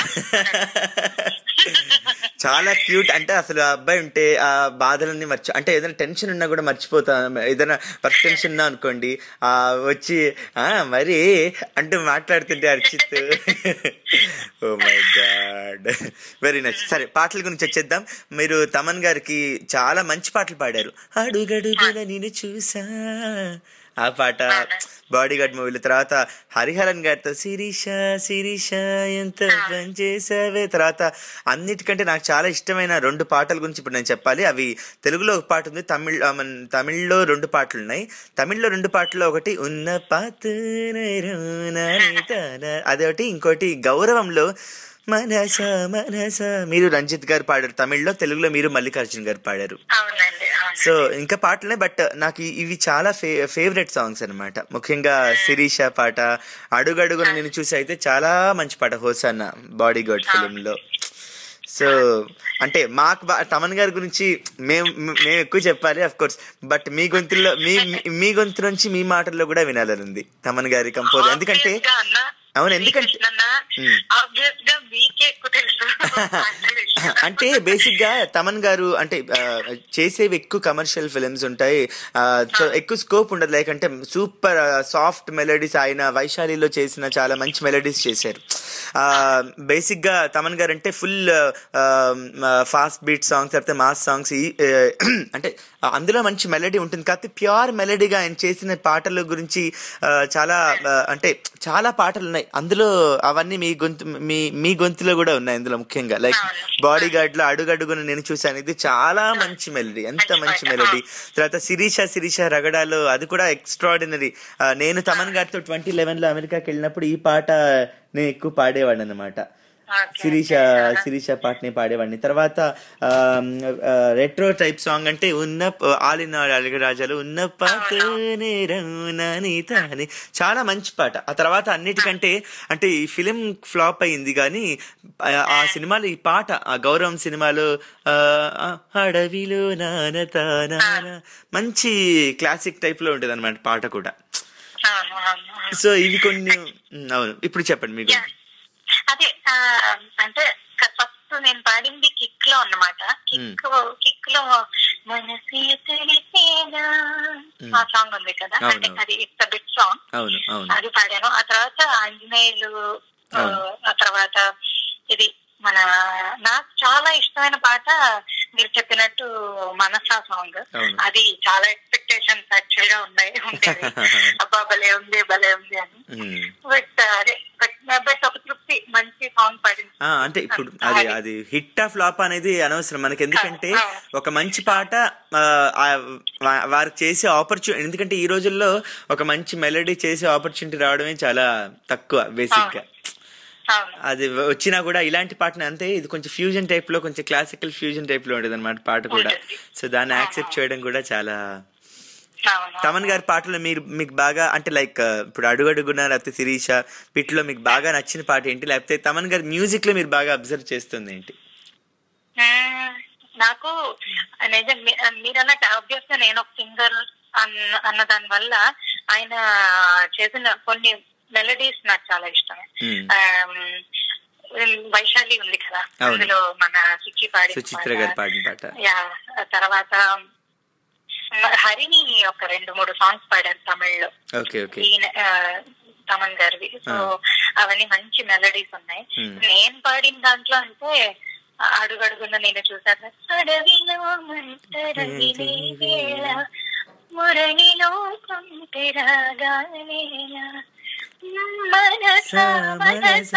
చాలా క్యూట్ అంటే అసలు ఆ అబ్బాయి ఉంటే ఆ బాధలన్నీ మర్చి అంటే ఏదైనా టెన్షన్ ఉన్నా కూడా మర్చిపోతా ఏదైనా వర్క్ టెన్షన్ ఉన్నా అనుకోండి ఆ వచ్చి ఆ మరి అంటూ మాట్లాడుతుంటే Archit oh my God very nice సరే పాటల గురించి వచ్చేద్దాం మీరు తమన్ గారికి చాలా మంచి పాటలు పాడారు అడుగడుగున నేను చూసా ఆ పాట బాడీ గార్డ్ మూవీలో తర్వాత హరిహరన్ గారితో శిరీష శిరీష ఎంత పని చేసావే తర్వాత అన్నిటికంటే నాకు చాలా ఇష్టమైన రెండు పాటల గురించి ఇప్పుడు నేను చెప్పాలి అవి తెలుగులో ఒక పాట ఉంది తమిళ్ ఆ, మన తమిళ్లో రెండు పాటలు ఉన్నాయి తమిళ్లో రెండు పాటల్లో ఒకటి ఉన్న పాత అదొకటి ఇంకోటి గౌరవంలో మనస మనస మీరు రంజిత్ గారు పాడారు తమిళ్లో తెలుగులో మీరు మల్లికార్జున్ గారు పాడారు అవునండి అవును సో ఇంకా పాటలే బట్ నాకు ఈ- ఇవి చాలా ఫే ఫేవరెట్ సాంగ్స్ అన్నమాట ముఖ్యంగా శిరీష పాట అడుగడుగున నేను చూసి అయితే చాలా మంచి పాట హోసన్న బాడీ గార్డ్ ఫిలిం లో సో అంటే మాకు బా- తమన్ గారి గురించి మేము మేము ఎక్కువ చెప్పాలి అఫ్ కోర్స్ బట్ మీ గొంతుల్లో మీ మీ- మీ గొంతు నుంచి మీ మాటల్లో కూడా వినాలని ఉంది తమన్ గారి కంపోజ్ ఎందుకంటే Obvious గా అన్న అవును ఎందుకంటే శ్రీకృష్ణ మ్మ్. ఆబ్వియస్ గా మీకే ఎక్కువ తెలుసు అంటే బేసిక్ గా తమన్ గారు అంటే ఆ, చేసేవి ఎక్కువ కమర్షియల్ ఫిలిమ్స్ ఉంటాయి ఆ, సో ఎక్కువ స్కోప్ ఉండదు లైక్ అంటే సూపర్ సాఫ్ట్ మెలడీస్ ఆయన వైశాలిలో చేసిన చాలా మంచి మెలడీస్ చేశారు బేసిక్ గా తమన్ గారు అంటే ఫుల్ ఫాస్ట్ బీట్ సాంగ్స్ లేకపోతే మాస్ సాంగ్స్ అంటే అందులో మంచి మెలడీ ఉంటుంది కాకపోతే ప్యూర్ మెలడీగా ఆయన చేసిన పాటల గురించి ఆ, చాలా ఆ, అంటే చాలా పాటలు ఉన్నాయి అందులో అవన్నీ మీ గొంతు మీ మీ గొంతులో కూడా ఉన్నాయి అందులో ముఖ్యంగా లైక్ బాడీ గార్డ్ లో అడుగడుగున నేను చూశాను ఇది చాలా మంచి మెలడీ ఎంత మంచి మెలడీ తర్వాత శిరీష శిరీష రగడాలో అది కూడా ఎక్స్ట్రాడినరీ నేను తమన్ గారితో ట్వంటీ లెవెన్ లో అమెరికాకి వెళ్ళినప్పుడు ఈ పాట నేను ఎక్కువ పాడేవాడు అనమాట శిరీష శిరీష పాటని పాడేవాడిని తర్వాత రెట్రో టైప్ సాంగ్ అంటే ఉన్న ఆలిన రాజాలు ఉన్న పాతనే రౌనాని తాని చాలా మంచి పాట ఆ తర్వాత అన్నిటికంటే అంటే ఈ ఫిలిం ఫ్లాప్ అయింది కానీ ఆ- ఆ సినిమాలో ఈ పాట ఆ గౌరవం సినిమాలో ఆ, ఆ, అడవిలో నాన తానా మంచి క్లాసిక్ టైప్ లో ఉంటుంది అనమాట పాట కూడా సో ఇవి కొన్ని ఉమ్, అవును ఇప్పుడు చెప్పండి మీకు అదే ఆ, అంటే ఫస్ట్ నేను పాడింది కిక్ లో అన్నమాట కిక్ కిక్ లో మనసి తెలిసేనా ఆ సాంగ్ ఉంది కదా అంటే అవును. అది ఇట్స్ బిట్ సాంగ్ అవును అవును అది పాడాను ఆ తర్వాత ఆంజనేయులు ఆ, ఆ తర్వాత ఇది మన నాకు చాలా ఇష్టమైన పాట మీరు చెప్పినట్టు మనసా సాంగ్ అవును. అది చాలా ఎక్స్పెక్టేషన్స్ యాక్చువల్ గా ఉన్నాయి ఉండేవి అబ్బా భలే ఉంది భలే ఉంది అని ఉమ్. బట్ అదే బట్ బట్ ఒక తృప్తి మంచి సాంగ్ పాడింది ఆ, అంటే ఇప్పుడు అది అది హిట్ ఆఫ్ ఫ్లాప్ అనేది అనవసరం మనకి ఎందుకంటే ఒక మంచి పాట ఆ, ఆ, వా- వారికి చేసే ఆపర్చునిటీ ఎందుకంటే ఈ రోజుల్లో ఒక మంచి మెలడీ చేసే ఆపర్చునిటీ రావడమే చాలా తక్కువ బేసిక్ గా అది వ- వచ్చినా కూడా ఇలాంటి పాటని అంతే ఇది కొంచెం ఫ్యూజన్ టైప్ లో కొంచెం క్లాసికల్ ఫ్యూజన్ టైప్ లో ఉంటుంది అనమాట పాట కూడా సో దాన్ని యాక్సెప్ట్ చేయడం కూడా చాలా తమన్ గారి పాటలో మీరు మీకు బాగా అంటే లైక్ ఇప్పుడు అడుగడుగున లేకపోతే శిరీష వీటిలో మీకు బాగా నచ్చిన పాట ఏంటి లేకపోతే తమన్ గారి మ్యూజిక్ లో మీరు బాగా అబ్జర్వ్ చేస్తుంది ఏంటి మ్మ్. నాకు నిజం మీ- మీరన్నట్టు ఆబ్వియస్ గా నేను ఒక సింగర్ అన్న అన్న దాని వల్ల ఆయన చేసిన కొన్ని మెలడీస్ నాకు చాలా ఇష్టం మ్మ్. ఆమ్, వైశాలి ఉంది కదా అవును. అందులో మన సుచి పాడిన సుచిత్ర పాట. గారు పాడిన పాట యా ఆ తర్వాత హరిని ఒక రెండు మూడు సాంగ్స్ పాడారు తమిళ్లో ఓకే ఓకే ఈయన ఆ, తమన్ గారివి సో అవన్నీ మంచి మెలడీస్ ఉన్నాయి Hmm. నేను పాడిన దాంట్లో అంటే ఆ, అడుగడుగున నేను చూసాను అడవిలో మంటరగిలే వేళ మురళిలో కొంటెరాగాలేల మనస మనస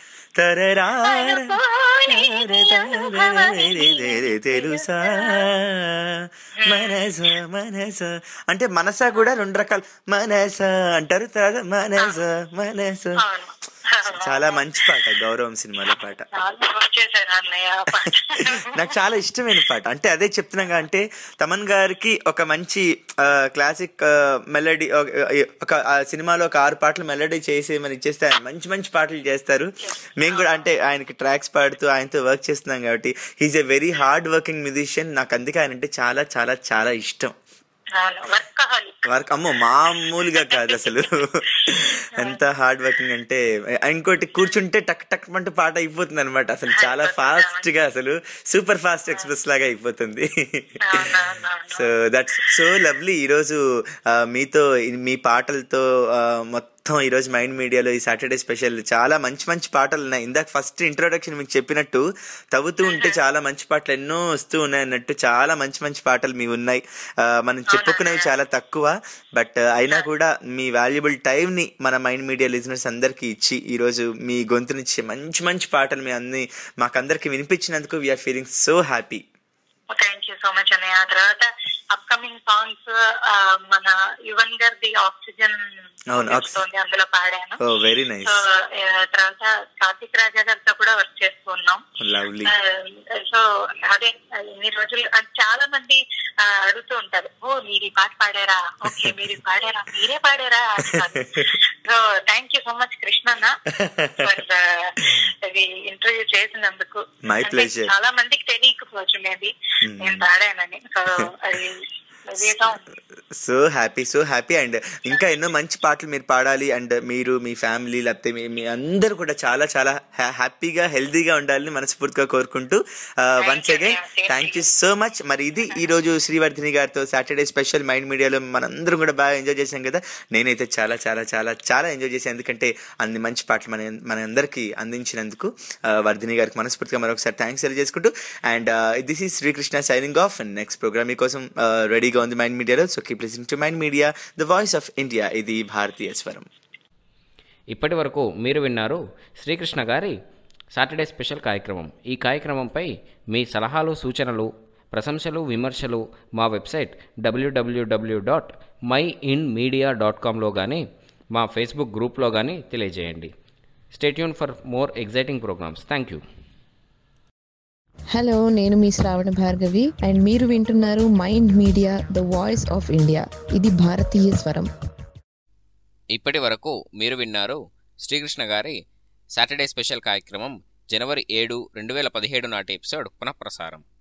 తెలుసా మనస మనస అంటే మనస కూడా రెండు రకాల మనస అంటారు తర్వాత మనస మనస చాలా మంచి పాట గౌరవం సినిమాలో పాట చాలా వచ్చేసారు అన్నయ్య ఆ పాట నాకు చాలా ఇష్టమైన పాట అంటే అదే చెప్తున్నాగా అంటే తమన్ గారికి ఒక మంచి క్లాసిక్ మెలడీ ఒక ఆ సినిమాలో ఒక ఆరు పాటలు మెలడీ చేసి మన ఇచ్చేస్తే ఆయన మంచి మంచి పాటలు చేస్తారు మేము కూడా అంటే ఆయనకి ట్రాక్స్ పాడుతూ ఆయనతో వర్క్ చేస్తున్నాం కాబట్టి he's a very hard working musician నాకు అందుకే ఆయన అంటే చాలా చాలా చాలా ఇష్టం అవును వర్కహాలిక్ వర్క్ అమ్మో మామూలుగా కాదు అసలు ఎంత హార్డ్ వర్కింగ్ అంటే ఇంకోటి కూర్చుంటే టక్ టక్ అంటూ పాట అయిపోతుంది అనమాట అసలు చాలా ఫాస్ట్ గా అసలు సూపర్ ఫాస్ట్ ఎక్స్ప్రెస్ లాగా అయిపోతుంది సో దట్స్ సో లవ్లీ ఈరోజు ఆ, మీతో ఈ- మీ పాటలతో ఆ, మొత్తం ఈరోజు మైండ్ మీడియాలో ఈ సాటర్డే స్పెషల్ చాలా మంచి మంచి పాటలు ఉన్నాయి ఇందాక ఫస్ట్ ఇంట్రొడక్షన్ మీకు చెప్పినట్టు తవ్వుతూ ఉంటే చాలా మంచి పాటలు ఎన్నో వస్తూ ఉన్నాయి అన్నట్టు చాలా మంచి మంచి పాటలు మీ ఉన్నాయి ఆ, మనం చెప్పుకునేవి చాలా తక్కువ బట్ అయినా కూడా మీ వాల్యుబుల్ టైం ని మన మైండ్ మీడియా లిజనర్స్ అందరికి ఇచ్చి ఈ రోజు మీ గొంతునిచ్చే మంచి మంచి పాటలు మీ అన్ని మాకందరికి వినిపించినందుకు we're feeling so happy thank you so much అన్నయ్య ఆ తర్వాత అప్కమింగ్ సాంగ్స్ మన యువన్ గారిది ఆక్సిజన్ అవును, వస్తుంది అందులో పాడాను ఓ వెరీ నైస్ సో తర్వాత కార్తిక్ రాజా గారితో కూడా వర్క్ చేస్తున్నాం లవ్లీ సో అదే ఇన్ని రోజులు అంటే చాలా మంది ఆ, అడుగుతూ ఉంటారు ఓ మీరు ఈ పాట పాడారా ఓకే మీరు ఈ పాడారా మీరే పాడారా so thank you so much కృష్ణన్న ఫర్ ఇది ఇంటర్వ్యూ చేసినందుకు My అంటే pleasure. చాలా మందికి తెలియకపోవచ్చు మేబీ నేను పాడానని సో అది అదేదో so happy so happy and ఇంకా ఎన్నో మంచి పాటలు మీరు పాడాలి అండ్ మీరు మీ ఫ్యామిలీ లేకపోతే మీ మీ అందరూ కూడా చాలా చాలా హ్యా- హ్యాపీగా హెల్తీగా ఉండాలని మనస్ఫూర్తిగా కోరుకుంటూ once again thank you so much మరి ఇది ఈ రోజు శ్రీవర్ధిని గారితో సాటర్డే స్పెషల్ మైండ్ మీడియాలో మనందరం కూడా బాగా ఎంజాయ్ చేసాం కదా నేనైతే చాలా చాలా చాలా చాలా ఎంజాయ్ చేశాను ఎందుకంటే అన్ని మంచి పాటలు మన మన అందరికీ అందించినందుకు ఆ, వర్ధిని గారికి మనస్ఫూర్తిగా మరొకసారి థ్యాంక్స్ తెలియజేసుకుంటూ అండ్ దిస్ ఈ Srikrishna signing off and next program మీకోసం రెడీగా ఉంది మైండ్ మీడియాలో so keep listening to Mind Media the voice of India ఇది భారతీయ స్వరం ఇప్పటి వరకు మీరు విన్నారు శ్రీకృష్ణ గారి సాటర్డే స్పెషల్ కార్యక్రమం ఈ కార్యక్రమంపై మీ సలహాలు సూచనలు ప్రశంసలు విమర్శలు మా website W W W dot my in media dot కామ్లో కానీ మా ఫేస్బుక్ గ్రూప్లో కానీ తెలియజేయండి stay tuned for more exciting programs thank you hello నేను మీ శ్రావణ భార్గవి అండ్ మీరు వింటున్నారు Mind Media the voice of India ఇది భారతీయ స్వరం ఇప్పటి వరకు మీరు విన్నారు శ్రీకృష్ణ గారి సాటర్డే స్పెషల్ కార్యక్రమం జనవరి ఏడు రెండు వేల పదిహేడు నాటి ఎపిసోడ్ పునఃప్రసారం